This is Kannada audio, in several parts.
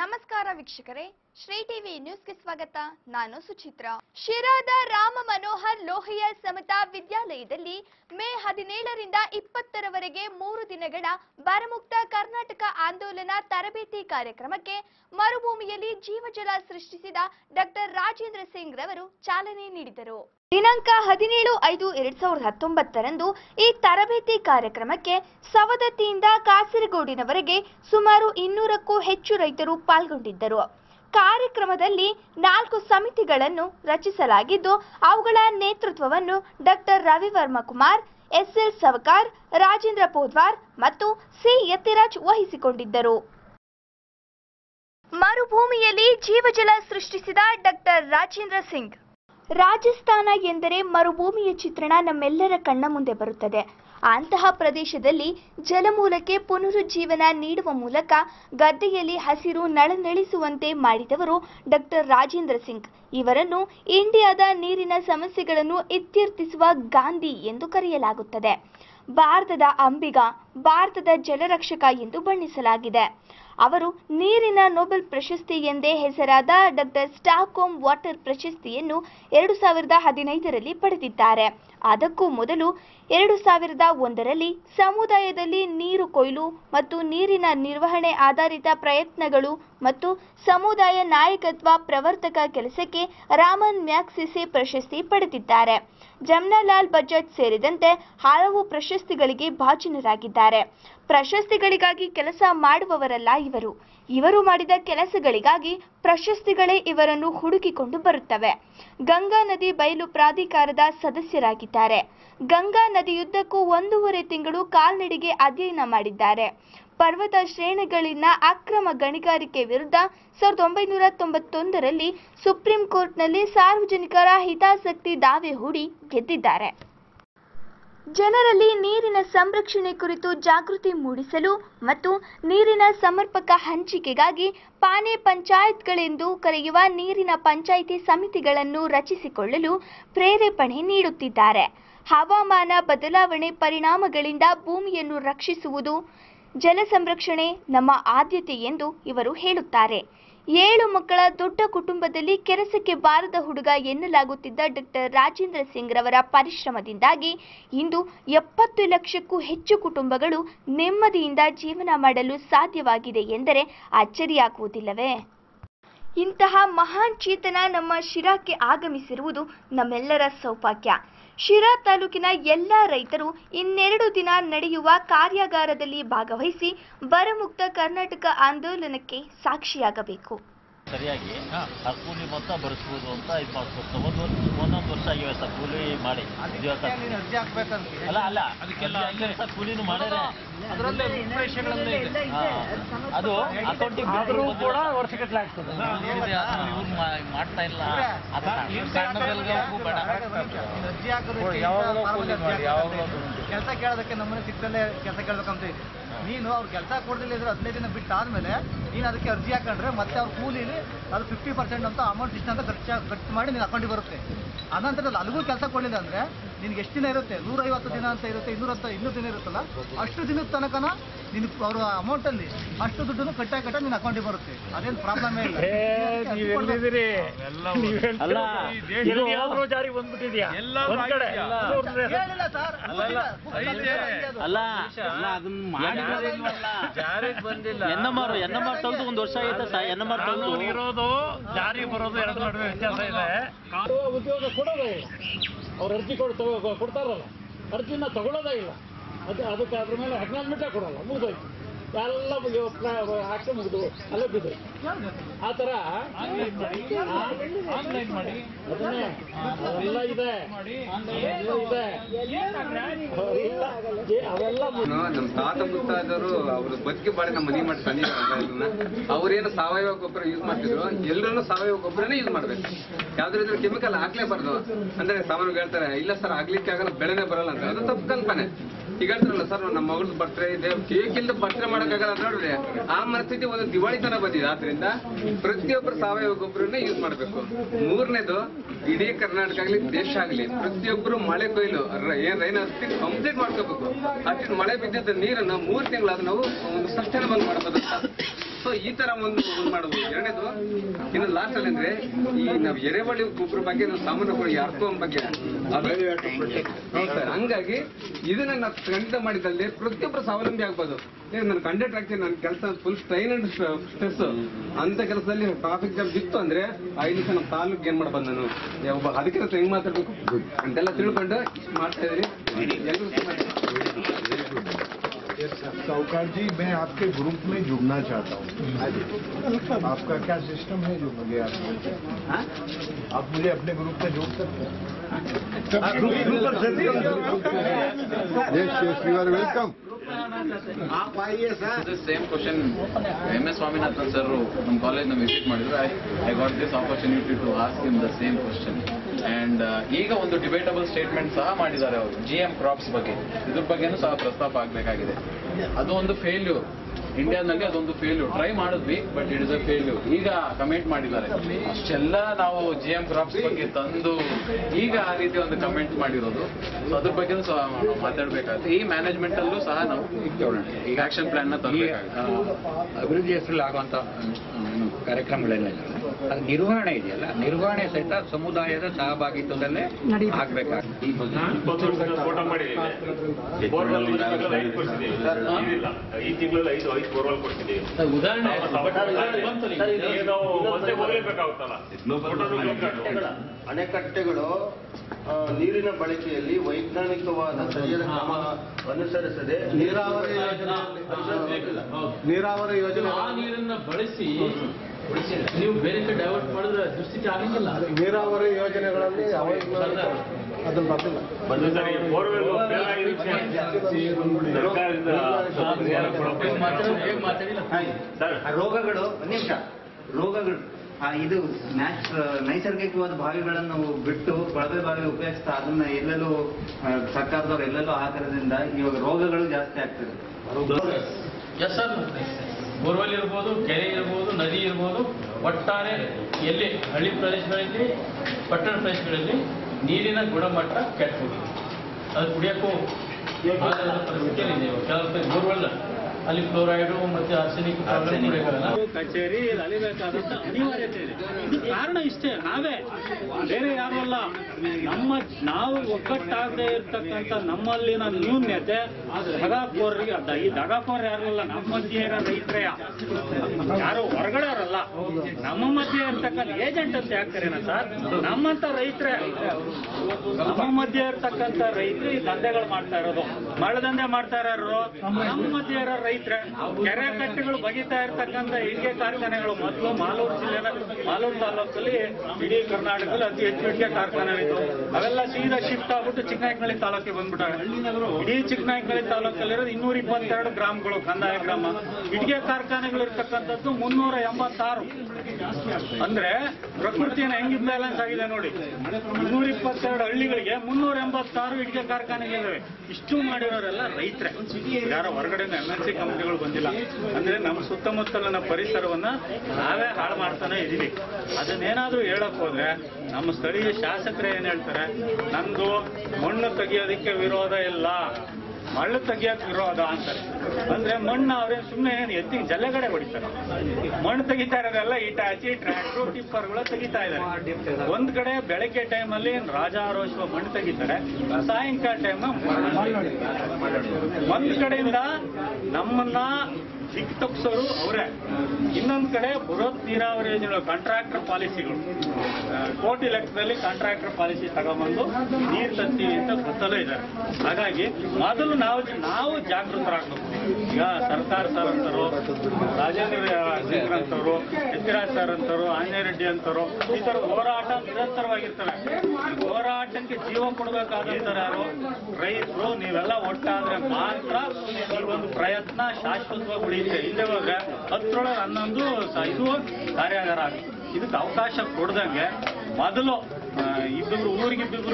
ನಮಸ್ಕಾರ ವೀಕ್ಷಕರೇ ಶ್ರೀ ಟಿವಿ ನ್ಯೂಸ್ಗೆ ಸ್ವಾಗತ ನಾನು ಸುಚಿತ್ರ ಶಿರಾದ ರಾಮ ಮನೋಹರ್ ಲೋಹಿಯಾ ಸಮತಾ ವಿದ್ಯಾಲಯದಲ್ಲಿ ಮೇ ಹದಿನೇಳರಿಂದ ಇಪ್ಪತ್ತರವರೆಗೆ ಮೂರು ದಿನಗಳ ಬರಮುಕ್ತ ಕರ್ನಾಟಕ ಆಂದೋಲನ ತರಬೇತಿ ಕಾರ್ಯಕ್ರಮಕ್ಕೆ ಮರುಭೂಮಿಯಲ್ಲಿ ಜೀವಜಲ ಸೃಷ್ಟಿಸಿದ ಡಾಕ್ಟರ್ ರಾಜೇಂದ್ರ ಸಿಂಗ್ ರವರು ಚಾಲನೆ ನೀಡಿದರು ದಿನಾಂಕ ಹದಿನೇಳು ಐದು ಎರಡ್ ಸಾವಿರದ ಹತ್ತೊಂಬತ್ತರಂದು ಈ ತರಬೇತಿ ಕಾರ್ಯಕ್ರಮಕ್ಕೆ ಸವದತ್ತಿಯಿಂದ ಕಾಸರಗೋಡಿನವರೆಗೆ ಸುಮಾರು ಇನ್ನೂರಕ್ಕೂ ಹೆಚ್ಚು ರೈತರು ಪಾಲ್ಗೊಂಡಿದ್ದರು ಕಾರ್ಯಕ್ರಮದಲ್ಲಿ ನಾಲ್ಕು ಸಮಿತಿಗಳನ್ನು ರಚಿಸಲಾಗಿದ್ದು ಅವುಗಳ ನೇತೃತ್ವವನ್ನು ಡಾಕ್ಟರ್ ರವಿವರ್ಮ ಕುಮಾರ್ ಎಸ್ಎಲ್ ಸವಕಾರ್ ರಾಜೇಂದ್ರ ಪೋದ್ವಾರ್ ಮತ್ತು ಸಿ ಯತಿರಾಜ್ ವಹಿಸಿಕೊಂಡಿದ್ದರು ಮರುಭೂಮಿಯಲ್ಲಿ ಜೀವಜಲ ಸೃಷ್ಟಿಸಿದ ಡಾಕ್ಟರ್ ರಾಜೇಂದ್ರ ಸಿಂಗ್ ರಾಜಸ್ಥಾನ ಎಂದರೆ ಮರುಭೂಮಿಯ ಚಿತ್ರಣ ನಮ್ಮೆಲ್ಲರ ಕಣ್ಣ ಮುಂದೆ ಬರುತ್ತದೆ ಅಂತಹ ಪ್ರದೇಶದಲ್ಲಿ ಜಲಮೂಲಕ್ಕೆ ಪುನರುಜ್ಜೀವನ ನೀಡುವ ಮೂಲಕ ಗದ್ದೆಯಲ್ಲಿ ಹಸಿರು ನಳನಳಿಸುವಂತೆ ಮಾಡಿದವರು ಡಾಕ್ಟರ್ ರಾಜೇಂದ್ರ ಸಿಂಗ್ ಇವರನ್ನು ಇಂಡಿಯಾದ ನೀರಿನ ಸಮಸ್ಯೆಗಳನ್ನು ಇತ್ಯರ್ಥಿಸುವ ಗಾಂಧಿ ಎಂದು ಕರೆಯಲಾಗುತ್ತದೆ ಭಾರತದ ಅಂಬಿಗ ಭಾರತದ ಜಲರಕ್ಷಕ ಎಂದು ಬಣ್ಣಿಸಲಾಗಿದೆ ಅವರು ನೀರಿನ ನೊಬೆಲ್ ಪ್ರಶಸ್ತಿ ಎಂದೇ ಹೆಸರಾದ ಡಾಕ್ಟರ್ ಸ್ಟಾಕ್ಹೋಮ್ ವಾಟರ್ ಪ್ರಶಸ್ತಿಯನ್ನು ಎರಡು ಸಾವಿರದ ಹದಿನೈದರಲ್ಲಿ ಪಡೆದಿದ್ದಾರೆ ಅದಕ್ಕೂ ಮೊದಲು ಎರಡು ಸಾವಿರದ ಒಂದರಲ್ಲಿ ಸಮುದಾಯದಲ್ಲಿ ನೀರು ಕೊಯ್ಲು ಮತ್ತು ನೀರಿನ ನಿರ್ವಹಣೆ ಆಧಾರಿತ ಪ್ರಯತ್ನಗಳು ಮತ್ತು ಸಮುದಾಯ ನಾಯಕತ್ವ ಪ್ರವರ್ತಕ ಕೆಲಸಕ್ಕೆ ರಾಮನ್ ಮ್ಯಾಕ್ಸಿಸೆ ಪ್ರಶಸ್ತಿ ಪಡೆದಿದ್ದಾರೆ ಜಮ್ನಾಲಾಲ್ ಬಜಾಜ್ ಸೇರಿದಂತೆ ಹಲವು ಪ್ರಶಸ್ತಿಗಳಿಗೆ ಭಾಜನರಾಗಿದ್ದಾರೆ ಪ್ರಶಸ್ತಿಗಳಿಗಾಗಿ ಕೆಲಸ ಮಾಡುವವರಲ್ಲ ಇವರು ಇವರು ಮಾಡಿದ ಕೆಲಸಗಳಿಗಾಗಿ ಪ್ರಶಸ್ತಿಗಳೇ ಇವರನ್ನು ಹುಡುಕಿಕೊಂಡು ಬರುತ್ತವೆ ಗಂಗಾ ನದಿ ಬಯಲು ಪ್ರಾಧಿಕಾರದ ಸದಸ್ಯರಾಗಿದ್ದಾರೆ ಗಂಗಾ ನದಿಯುದ್ದಕ್ಕೂ ಒಂದೂವರೆ ತಿಂಗಳು ಕಾಲ್ನಡಿಗೆ ಅಧ್ಯಯನ ಮಾಡಿದ್ದಾರೆ ಪರ್ವತ ಶ್ರೇಣಿಗಳಲ್ಲಿನ ಅಕ್ರಮ ಗಣಿಗಾರಿಕೆ ವಿರುದ್ಧ ಸಾವಿರದ ಒಂಬೈನೂರ ತೊಂಬತ್ತೊಂದರಲ್ಲಿ ಸುಪ್ರೀಂ ಕೋರ್ಟ್ನಲ್ಲಿ ಸಾರ್ವಜನಿಕರ ಹಿತಾಸಕ್ತಿ ದಾವೆ ಹೂಡಿ ಗೆದ್ದಿದ್ದಾರೆ ಜನರಲ್ಲಿ ನೀರಿನ ಸಂರಕ್ಷಣೆ ಕುರಿತು ಜಾಗೃತಿ ಮೂಡಿಸಲು ಮತ್ತು ನೀರಿನ ಸಮರ್ಪಕ ಹಂಚಿಕೆಗಾಗಿ ಪಾನೆ ಪಂಚಾಯತ್ಗಳೆಂದು ಕರೆಯುವ ನೀರಿನ ಪಂಚಾಯಿತಿ ಸಮಿತಿಗಳನ್ನು ರಚಿಸಿಕೊಳ್ಳಲು ಪ್ರೇರೇಪಣೆ ನೀಡುತ್ತಿದ್ದಾರೆ ಹವಾಮಾನ ಬದಲಾವಣೆ ಪರಿಣಾಮಗಳಿಂದ ಭೂಮಿಯನ್ನು ರಕ್ಷಿಸುವುದು ಜಲ ಸಂರಕ್ಷಣೆ ನಮ್ಮ ಆದ್ಯತೆ ಎಂದು ಇವರು ಹೇಳುತ್ತಾರೆ ಏಳು ಮಕ್ಕಳ ದೊಡ್ಡ ಕುಟುಂಬದಲ್ಲಿ ಕೆಲಸಕ್ಕೆ ಬಾರದ ಹುಡುಗ ಎನ್ನಲಾಗುತ್ತಿದ್ದ ಡಾಕ್ಟರ್ ರಾಜೇಂದ್ರ ಸಿಂಗ್ ರವರ ಪರಿಶ್ರಮದಿಂದಾಗಿ ಇಂದು ಎಪ್ಪತ್ತು ಲಕ್ಷಕ್ಕೂ ಹೆಚ್ಚು ಕುಟುಂಬಗಳು ನೆಮ್ಮದಿಯಿಂದ ಜೀವನ ಮಾಡಲು ಸಾಧ್ಯವಾಗಿದೆ ಎಂದರೆ ಅಚ್ಚರಿಯಾಗುವುದಿಲ್ಲವೇ ಇಂತಹ ಮಹಾನ್ ಚೇತನ ನಮ್ಮ ಶಿರಾಕ್ಕೆ ಆಗಮಿಸಿರುವುದು ನಮ್ಮೆಲ್ಲರ ಸೌಭಾಗ್ಯ ಶಿರಾ ತಾಲೂಕಿನ ಎಲ್ಲ ರೈತರು ಇನ್ನೆರಡು ದಿನ ನಡೆಯುವ ಕಾರ್ಯಾಗಾರದಲ್ಲಿ ಭಾಗವಹಿಸಿ ಬರಮುಕ್ತ ಕರ್ನಾಟಕ ಆಂದೋಲನಕ್ಕೆ ಸಾಕ್ಷಿಯಾಗಬೇಕು ಸರಿಯಾಗಿ ಆ ಕೂಲಿ ಮೊತ್ತ ಭರಿಸ್ಬೋದು ಅಂತ ಇದು ಮಾಡ್ಕೊಡ್ತಾರೆ ಒಂದು ಒಂದೊಂದು ವರ್ಷ ಆಗಿವೆ ಸರ್ ಕೂಲಿ ಮಾಡಿ ದಿವಸ ಅರ್ಜಿ ಹಾಕ್ಬೇಕಂತ ಅಲ್ಲ ಅಲ್ಲ ಅದಕ್ಕೆಲ್ಲ ಅದಕ್ಕೆಲ್ಲ ಸರ್ ಕೂಲಿನೂ ಮಾಡಿದ್ರೆ ಅದರಲ್ಲೇ ರೂಪರೇಷೆಗಳಲ್ಲೇ ಇದೆ ಹಾ. ಅದು ಅಕೌಂಟಿಂಗ್ ಆದರೂ ಕೂಡ ವರ್ಷಗಟ್ಟಲೆ ಆಗ್ತದೆ ಮಾಡ್ತಾ ಇಲ್ಲ ಅದು ನೀನು ಸಣ್ಣದೆಲ್ಲಗೂ ಬೇಡ ನೀನು ಅರ್ಜಿ ಹಾಕೋದಕ್ಕೆ ಯಾವಾಗಲೂ ಈಗ ಕೂಲಿ ಅರ್ಜಿ ಮಾಡಿ, ಹಾಕೋದಕ್ಕೆ ಯಾವಾಗಲೂ ಕೆಲಸ ಕೇಳೋದಕ್ಕೆ ನಮ್ಮನೆ ಸಿಕ್ಕಲ್ಲೇ ಕೆಲಸ ಕೇಳ್ಬೇಕಂತ ಇದೆ ನೀನು ಅವ್ರು ಕೆಲಸ ಕೊಡಲಿಲ್ಲ ಇದ್ರೆ ಹದಿನೈದು ದಿನ ಬಿಟ್ಟಾದ್ಮೇಲೆ ನೀನು ಅದಕ್ಕೆ ಅರ್ಜಿ ಹಾಕೊಂಡ್ರೆ ಮತ್ತೆ ಅವ್ರ ಕೂಲಿಲಿ ಅದು ಫಿಫ್ಟಿ ಪರ್ಸೆಂಟ್ ಅಂತ ಅಮೌಂಟ್ ಇಷ್ಟ ಅಂತ ಖರ್ಚು ಖರ್ಚು ಮಾಡಿ ನೀನು ಅಕೌಂಟಿಗೆ ಬರುತ್ತೆ ಅನಂತರದಲ್ಲಿ ಅಲ್ಲಿಗೂ ಕೆಲಸ ಕೊಡಲಿಲ್ಲ ಅಂದ್ರೆ ನಿನ್ಗೆ ಎಷ್ಟು ದಿನ ಇರುತ್ತೆ ನೂರೈವತ್ತು ದಿನ ಅಂತ ಇರುತ್ತೆ ಇನ್ನೂರತ್ತ ಇನ್ನೂರು ದಿನ ಇರುತ್ತಲ್ಲ ಅಷ್ಟು ದಿನದ ತನಕನ ನಿನ್ ಅವ್ರ ಅಮೌಂಟಲ್ಲಿ ಅಷ್ಟು ದುಡ್ಡನ್ನು ಕಟ್ಟ ಕಟ್ಟ ನಿನ್ನ ಅಕೌಂಟಿಗೆ ಬರುತ್ತೆ ಅದೇನು ಪ್ರಾಬ್ಲಮ್ ಇಲ್ಲ ನೀವ್ ಎಲ್ಲಿದ್ದೀರಿ ನೀವ್ ಹೇಳ್ತಿರೋದು ಅಲ್ಲ, ಈ ದೇಶದಲ್ಲಿ ಇದು- ಯಾವ್ದೋ ಜಾರಿಗೆ ಬಂದ್ಬಿಟ್ಟಿದ್ಯಾ ಒಂದ್ ಕಡೆ ನೋಡ್ರಿ, ಹೇಳಿಲ್ಲ ಸರ್ ಅಲ್ಲ ಅಲ್ಲ ಅದನ್ನ ಮಾಡಿರೋದಿಲ್ವಲ್ಲ ಜಾರಿಗೆ ಬಂದಿಲ್ಲ N M R N M R ತೆಗೆದು ಒಂದು ವರ್ಷ ಆಯ್ತಾ ಸರ್ ಎನ್ ಎಂ ಆರ್ ಕಾನೂನು ತೆಗೆದು ಇರೋದು ಜಾರಿಗೆ ಬರೋದು ಎರಡು ನಡುವೆ ವ್ಯತ್ಯಾಸ ಇದೆ ಉದ್ಯೋಗ ಕೊಡೋದೇ ಇಲ್ಲ ಅವ್ರು ಅರ್ಜಿ ಕೊಡ್ ತಗೋ- ಕೊಡ್ತಾರಲ್ಲ ಅರ್ಜಿನ ತಗೊಳ್ಳೋದೇ ಇಲ್ಲ ಅದು ಅದಕ್ಕೆ ಅದ್ರ ಮೇಲೆ ಅಕ್ನಾಲ್ಮೆಂಟೇ ಕೊಡಲ್ಲ ಮುಗಿದೋಯ್ತು ಎಲ್ಲ ಆಕ್ಷೆ ಮುಗಿದು ಅಲ್ಲೇ ಬಿದ್ದು ಆ ಥರ ಆನ್ಲೈನ್ ಮಾಡಿ ಅದನ್ನೇ ಅವೆಲ್ಲ ಇದೆ ಅವೆಲ್ಲ ಇದೆ ಅವೆಲ್ಲ ಏ- ಅವೆಲ್ಲ ಮುಗಿ- ನಮ್ಮ ತಾತ ಮುತ್ತಾದರು ಅವ್ರ ಬದುಕಿ ಬಾಳೆ ನಮ್ಮ ಮನೆ ಮಾಡಿ ತಂದಿದ್ದಾರೆ ಇದನ್ನ ಅವ್ರೇನು ಸಾವಯವ ಗೊಬ್ಬರ ಯೂಸ್ ಮಾಡ್ತಿದ್ರು ಎಲ್ಲರೂ ಸಾವಯವ ಗೊಬ್ಬರನೇ ಯೂಸ್ ಮಾಡ್ಬೇಕು ಯಾವ್ದ್ರ ಕೆಮಿಕಲ್ ಹಾಕ್ಲೇಬಾರ್ದು ಅಂದ್ರೆ ಸಾಮಾನ್ಯ ಹೇಳ್ತಾರೆ ಇಲ್ಲ ಸರ್ ಆಗ್ಲಿಕ್ಕೆ ಆಗಲ್ಲ ಬೆಳೆನೇ ಬರಲ್ಲ ಅಂತ ಅದು ತಪ್ಪು ಕಲ್ಪನೆ ಈಗ ಹೇಳ್ತಾರಲ್ಲ ಸರ್ ನಮ್ಮ ಮಗಳದ್ದು ಬರ್ತ್ಡೇ ಇದೆ ಕೇಕ್ ಇಲ್ಲದ ಬರ್ತ್ಡೇ ಮಾಡಕ್ಕಾಗಲ್ಲ ನೋಡ್ರಿ ಆ ಮನಸ್ಥಿತಿ ಒಂದು ದಿವಾಳಿ ತರ ಬಂದಿದೆ ಆದ್ರಿಂದ ಪ್ರತಿಯೊಬ್ಬರು ಸಾವಯವ ಗೊಬ್ಬರನ್ನೇ ಯೂಸ್ ಮಾಡ್ಬೇಕು ಮೂರನೇದು ಇಡೀ ಕರ್ನಾಟಕ ಆಗ್ಲಿ ದೇಶ ಆಗ್ಲಿ ಪ್ರತಿಯೊಬ್ಬರು ಮಳೆ ಕೊಯ್ಲು ರ- ಏನ್ ರೈನ್ ಹಾಸ್ತಿ ಕಂಪ್ಲೀಟ್ ಮಾಡ್ಕೋಬೇಕು ಅಷ್ಟು ಮಳೆ ಬಿದ್ದಿದ್ದ ನೀರನ್ನ ಮೂರ್ ತಿಂಗಳಾದ ನಾವು ಒಂದು ಸಸ್ಟೈನಬಲ್ ಮಾಡ್ಬೋದು ಅಂತ ಸೊ ಈ ತರ ಒಂದು ಒಂದು ಮಾಡಬಹುದು ಎರಡನೇದು ಇನ್ನು ಲಾಸ್ಟ್ ಅಲ್ಲಿ ಅಂದ್ರೆ ಈ ನಾವು ಎರೆಬಳಿ ಗೊಬ್ಬರ ಬಗ್ಗೆ ನಾವು ಸಾಮಾನ್ಯ ಯಾರ್ಕೋ ಬಗ್ಗೆ ಅದು- ಹೌದು ಸರ್ ಹಂಗಾಗಿ ಇದನ್ನ ನಾವು ಖಂಡಿತ ಮಾಡಿದಲ್ಲಿ ಪ್ರತಿಯೊಬ್ಬರು ಸ್ವಾವಲಂಬಿ ಆಗ್ಬೋದು ಈಗ ನಾನು ಕಂಡಕ್ಟರ್ ಆಗ್ತೀನಿ ನನ್ನ ಕೆಲಸ ಫುಲ್ ಸ್ಟ್ರೈನ್ ಅಂಡ್ ಸ್ಟ್ರೆಸ್ ಅಂತ ಕೆಲಸದಲ್ಲಿ ಟ್ರಾಫಿಕ್ ಜಾಮ್ ಇತ್ತು ಅಂದ್ರೆ ಐದು ನಿಮಿಷ ನಮ್ಮ ತಾಲೂಕ್ ಏನ್ ಮಾಡ್ಬೋದು ನಾನು ಒಬ್ಬ ಅದಕ್ಕೆ ಹೆಂಗ್ ಮಾತಾಡ್ಬೇಕು ಅಂತೆಲ್ಲ ತಿಳ್ಕೊಂಡು ಇಷ್ಟ್ ಮಾಡ್ತಾ ಇದೀನಿ ಎಲ್ರೂ साहूकार जी मैं आपके ग्रुप में जुड़ना चाहता हूँ आपका क्या सिस्टम है जो मुझे आप आप मुझे अपने ग्रुप में जोड़ सकते हैं Yes, yes, you are welcome. आप आइए sir same question M S Swaminathan sir ನಮ್ಮ ಕಾಲೇಜ್ನ ವಿಸಿಟ್ ಮಾಡಿದ್ರು I I got this opportunity to ask in the same question and ಈಗ ಒಂದು ಡಿಬೇಟಬಲ್ ಸ್ಟೇಟ್ಮೆಂಟ್ ಸಹ ಮಾಡಿದ್ದಾರೆ ಅವರು ಜಿ ಎಂ ಕ್ರಾಪ್ಸ್ ಬಗ್ಗೆ ಇದ್ರ ಬಗ್ಗೆನೂ ಸಹ ಪ್ರಸ್ತಾಪ ಆಗಬೇಕಾಗಿದೆ ಅದು ಒಂದು ಫೇಲ್ಯೂರ್ ಇಂಡಿಯಾದಲ್ಲಿ ಅದೊಂದು ಫೇಲ್ಯೂರ್ ಟ್ರೈ ಮಾಡಿದ್ವಿ but it is a failure ಈಗ ಕಮೆಂಟ್ ಮಾಡಿದ್ದಾರೆ ಅಷ್ಟೆಲ್ಲ ನಾವು ಜಿ ಎಂ ಕ್ರಾಪ್ಸ್ ಬಗ್ಗೆ ತಂದು ಈಗ ಆ ರೀತಿ ಒಂದು ಕಮೆಂಟ್ ಮಾಡಿರೋದು ಸೊ ಅದ್ರ ಬಗ್ಗೆನೂ ಸಹ ನಾವು ಮಾತಾಡ್ಬೇಕಾಗುತ್ತೆ ಈ ಮ್ಯಾನೇಜ್ಮೆಂಟ್ ಅಲ್ಲೂ ಸಹ ನಾವು ಈಗ ಆಕ್ಷನ್ ಪ್ಲಾನ್ ನ ತರಬೇಕಾಗುತ್ತೆ ಅಭಿವೃದ್ಧಿ ಹೆಸರಲ್ಲಿ ಆಗುವಂತ ಏನು ಕಾರ್ಯಕ್ರಮಗಳೇನಿಲ್ಲ ಅದು ನಿರ್ವಹಣೆ ಇದೆಯಲ್ಲ ನಿರ್ವಹಣೆ ಸಹಿತ ಸಮುದಾಯದ ಸಹಭಾಗಿತ್ವದಲ್ಲೇ ಆಗ್ಬೇಕಾಗ್ತದೆ ಫೋಟೋ ಮಾಡಿದ್ದೀವಿ ಬೋರ್ವೆಲ್ ಲೈಟ್ ಕೊಡ್ಸಿದ್ದೀವಿ ನೀರಿಲ್ಲ ಈ ತಿಂಗಳಲ್ಲಿ ಐದು ಐದು ಬೋರ್ವೆಲ್ ಕೊಡ್ಸಿದ್ದೀವಿ ಉದಾಹರಣೆ ಈಗ ನಾವು ಒಂದೇ ಹೋಗ್ಲೇಬೇಕಾಗುತ್ತಲ್ಲ ಫೋಟೋನು ಬೇಕಾಗುತ್ತೆ. ಅಣೆಕಟ್ಟೆಗಳು ಆ, ನೀರಿನ ಬಳಕೆಯಲ್ಲಿ ವೈಜ್ಞಾನಿಕವಾದ ಸರಿಯಾದ ಕ್ರಮ ಅನುಸರಿಸದೆ ನೀರಾವರಿ ನೀರಾವರಿ ಯೋಜನೆ ಆ ನೀರನ್ನ ಬಳಸಿ ನೀವು ಬೇರೆ ಕಡೆ ಡೈವರ್ಟ್ ಮಾಡಿದ್ರೆ ದುಸ್ಥಿತಿ ಆಗಂಗಿಲ್ಲ ನೀರಾವರಿ ಯೋಜನೆಗಳಲ್ಲಿ ಅದನ್ನ ಬರ್ತಿಲ್ಲ ಒಂದು ಸರಿ ಬೋರ್ವೆಲ್ ಫೇಲ್ ಆಗಿದ್ದಕ್ಕೆ ಸರ್ಕಾರದಿಂದ ಪರಿಹಾರ ಕೊಡಬೇಕು. ಹೇಗೆ ಮಾತಾಡಿಲ್ಲ ಸರ್ ಆ ರೋಗಗಳು ಒಂದ್ ನಿಮಿಷ ರೋಗಗಳು ಆ ಇದು ನ್ಯಾಚ್ ನೈಸರ್ಗಿಕವಾದ ಬಾವಿಗಳನ್ನು ಬಿಟ್ಟು ಕೊಳವೆ ಬಾವಿ ಉಪಯೋಗಿಸ್ತಾ ಅದನ್ನ ಎಲ್ಲೆಲ್ಲೂ ಆ, ಸರ್ಕಾರದವ್ರು ಎಲ್ಲೆಲ್ಲೂ ಹಾಕಿರೋದ್ರಿಂದ ಇವಾಗ ರೋಗಗಳು ಜಾಸ್ತಿ ಆಗ್ತದೆ ಎಸ್ ಸರ್ ಬೋರ್ವೆಲ್ ಇರ್ಬೋದು ಕೆರೆ ಇರ್ಬೋದು ನದಿ ಇರ್ಬೋದು ಒಟ್ಟಾರೆ ಎಲ್ಲಿ ಹಳ್ಳಿ ಪ್ರದೇಶಗಳಲ್ಲಿ ಪಟ್ಟಣ ಪ್ರದೇಶಗಳಲ್ಲಿ ನೀರಿನ ಗುಣಮಟ್ಟ ಕೆಟ್ಟ ಹೋಗಿದೆ ಅದು ಕುಡಿಯೋಕ್ಕೂ ಆಗದ ಪರಿಸ್ಥಿತಿಯಲ್ಲಿ ಇದೆ ಕೆಲವು ಬೋರ್ವೆಲ್ ಅಲ್ಲಿ ಫ್ಲೋರೈಡು ಮತ್ತೆ ಆರ್ಸೆನಿಕ್ ಪ್ರಾಬ್ಲಮ್ ಕುಡಿಯೋಕ್ಕಾಗಲ್ಲ ಕಚೇರಿ ಅಲಿಬೇಕಾದಂತ ಅನಿವಾರ್ಯತೆ ಇದೆ ಇದು ಕಾರಣ ಇಷ್ಟೇ ನಾವೇ ಬೇರೆ ಯಾರು ಅಲ್ಲ ನಮ್ಮ ನಾವು ಒಗ್ಗಟ್ಟಾಗದೆ ಇರ್ತಕ್ಕಂಥ ನಮ್ಮಲ್ಲಿನ ನ್ಯೂನ್ಯತೆ ದಗಾಕೋರರಿಗೆ ಅದ ಈ ದಗಾಕೋರ್ ಯಾರು ಅಲ್ಲ ನಮ್ಮ ಮಧ್ಯೆ ಇರೋ ರೈತರೇ ಯಾರು ಹೊರಗಡೆ ಅವರಲ್ಲ ನಮ್ಮ ಮಧ್ಯೆ ಇರ್ತಕ್ಕಂಥ ಏಜೆಂಟ್ ಅಂತ ಯಾಕ್ತಾರೇನ ಸರ್ ನಮ್ಮಂತ ರೈತರೇ ನಮ್ಮ ಮಧ್ಯೆ ಇರ್ತಕ್ಕಂಥ ರೈತರು ಈ ದಂಧೆಗಳು ಮಾಡ್ತಾ ಇರೋದು ಮಳದಂಧೆ ಮಾಡ್ತಾ ಇರೋರು ನಮ್ಮ ಮಧ್ಯೆ ಇರೋ ರೈತರೇ ಕೆರೆ ಕಟ್ಟೆಗಳು ಬಗಿತಾ ಇರ್ತಕ್ಕಂಥ ಇಟ್ಟಿಗೆ ಕಾರ್ಖಾನೆಗಳು ಮೊದಲು ಮಾಲೂರು ಜಿಲ್ಲೆನ ಮಾಲೂರು ತಾಲೂಕಲ್ಲಿ ಇಡೀ ಕರ್ನಾಟಕದಲ್ಲಿ ಅತಿ ಹೆಚ್ಚು ಇಟ್ಟಿಗೆ ಕಾರ್ಖಾನೆ ಇತ್ತು ಅವೆಲ್ಲ ಸೀದಾ ಶಿಫ್ಟ್ ಆಗ್ಬಿಟ್ಟು ಚಿಕ್ಕನಾಯಕನಹಳ್ಳಿ ತಾಲೂಕಿಗೆ ಬಂದ್ಬಿಟ್ಟಾವೆ ಇಡೀ ಚಿಕ್ಕನಾಯಕನಹಳ್ಳಿ ತಾಲೂಕಲ್ಲಿರೋದು ಇನ್ನೂರ ಇಪ್ಪತ್ತೆರಡು ಗ್ರಾಮಗಳು ಕಂದಾಯ ಗ್ರಾಮ ಇಟ್ಟಿಗೆ ಕಾರ್ಖಾನೆಗಳು ಇರ್ತಕ್ಕಂಥದ್ದು ಮುನ್ನೂರ ಎಂಬತ್ತಾರು ಅಂದ್ರೆ ಪ್ರಕೃತಿನ ಹೆಂಗ್ ಬ್ಯಾಲೆನ್ಸ್ ಆಗಿದೆ ನೋಡಿ ಇನ್ನೂರ ಇಪ್ಪತ್ತೆರಡು ಹಳ್ಳಿಗಳಿಗೆ ಮುನ್ನೂರ ಎಂಬತ್ತಾರು ಇಟ್ಟಿಗೆ ಕಾರ್ಖಾನೆಗಳಿವೆ ಇಷ್ಟು ಮಾಡಿರೋರೆಲ್ಲ ರೈತರೇ ಯಾರೋ ಹೊರಗಡೆ ಎಂ ಎನ್ ಸಿ ಕಂಪನಿಗಳು ಬಂದಿಲ್ಲ ಅಂದ್ರೆ ನಮ್ಮ ಸುತ್ತಮುತ್ತಲಿನ ಪರಿಸರವನ್ನ ನಾವೇ ಹಾಳು ಮಾಡ್ತಾನೆ ಇದೀವಿ ಅದನ್ನೇನಾದ್ರೂ ಹೇಳಕ್ ಹೋದ್ರೆ ನಮ್ಮ ಸ್ಥಳೀಯ ಶಾಸಕರು ಏನ್ ಹೇಳ್ತಾರೆ ನಂದು ಮಣ್ಣು ತೆಗಿಯೋದಕ್ಕೆ ವಿರೋಧ ಇಲ್ಲ ಮಣ್ಣು ತೆಗಿಯಕ್ ವಿರೋಧ ಅಂತಾರೆ ಅಂದ್ರೆ ಮಣ್ಣು ಅವ್ರೆ ಸುಮ್ಮನೆ ಏನು ಎತ್ತಿ ಜಲ್ಲಗಡೆ ಹೊಡಿತಾರೆ ಮಣ್ಣು ತೆಗಿತಾ ಇರೋದೆಲ್ಲ ಇಟಾಚಿ ಟ್ರ್ಯಾಕ್ಟರ್ ಟಿಪ್ಪರ್ಗಳು ತೆಗಿತಾ ಇದ್ದಾರೆ ಒಂದ್ ಕಡೆ ಬೆಳಗ್ಗೆ ಟೈಮಲ್ಲಿ ರಾಜಾರೋಷವ ಮಣ್ಣು ತೆಗಿತಾರೆ ಸಾಯಂಕಾಲ ಟೈಮ್ ಒಂದ್ ಕಡೆಯಿಂದ ನಮ್ಮನ್ನ ದಿಕ್ ತಪ್ಪಿಸೋರು ಅವರೇ ಇನ್ನೊಂದ್ ಕಡೆ ಬೃಹತ್ ನೀರಾವರಿ ಯೋಜನೆ ಕಾಂಟ್ರಾಕ್ಟರ್ ಪಾಲಿಸಿಗಳು ಆ, ಕೋಟಿ ಲೆಕ್ಕದಲ್ಲಿ ಕಾಂಟ್ರಾಕ್ಟರ್ ಪಾಲಿಸಿ ತಗೊಂಬಂದು ನೀರ್ ತರ್ತೀವಿ ಅಂತ ಗೊತ್ತಲೇ ಇದ್ದಾರೆ ಹಾಗಾಗಿ ಮೊದಲು ನಾವು ನಾವು ಜಾಗೃತರಾಗಬೇಕು ಈಗ ಸರ್ಕಾರ ಸರ್ ಅಂತಾರೋ ರಾಜೇಂದ್ರ ಸಿಂಗ್ ಅಂತವರು ಎತ್ತಿರಾಜ್ ಸರ್ ಅಂತಾರೋ ಆಂಜನೇಯ ರೆಡ್ಡಿ ಅಂತಾರೋ ಈ ತರ ಹೋರಾಟ ನಿರಂತರವಾಗಿರ್ತವೆ ಈ ಹೋರಾಟಕ್ಕೆ ಜೀವ ಕೊಡಬೇಕಾದಂತಾರೆ ಯಾರು ರೈತರು ನೀವೆಲ್ಲ ಒಟ್ಟಾದ್ರೆ ಮಾತ್ರ ಈ ಒಂದು ಪ್ರಯತ್ನ ಶಾಶ್ವತವಾಗಿ ಉಳಿಯುತ್ತೆ ಇಲ್ಲದೆ ಹೋದ್ರೆ ಹತ್ತರೊಳಗೆ ಹನ್ನೊಂದು ಸ- ಇದು ಕಾರ್ಯಾಗಾರ ಆಗುತ್ತೆ ಇದಕ್ಕೆ ಅವಕಾಶ ಕೊಡ್ದಂಗೆ ಮೊದಲು ಆ, ಇಬ್ಬಿಬ್ರು ಊರಿಗಿಬ್ಬಿಬ್ರು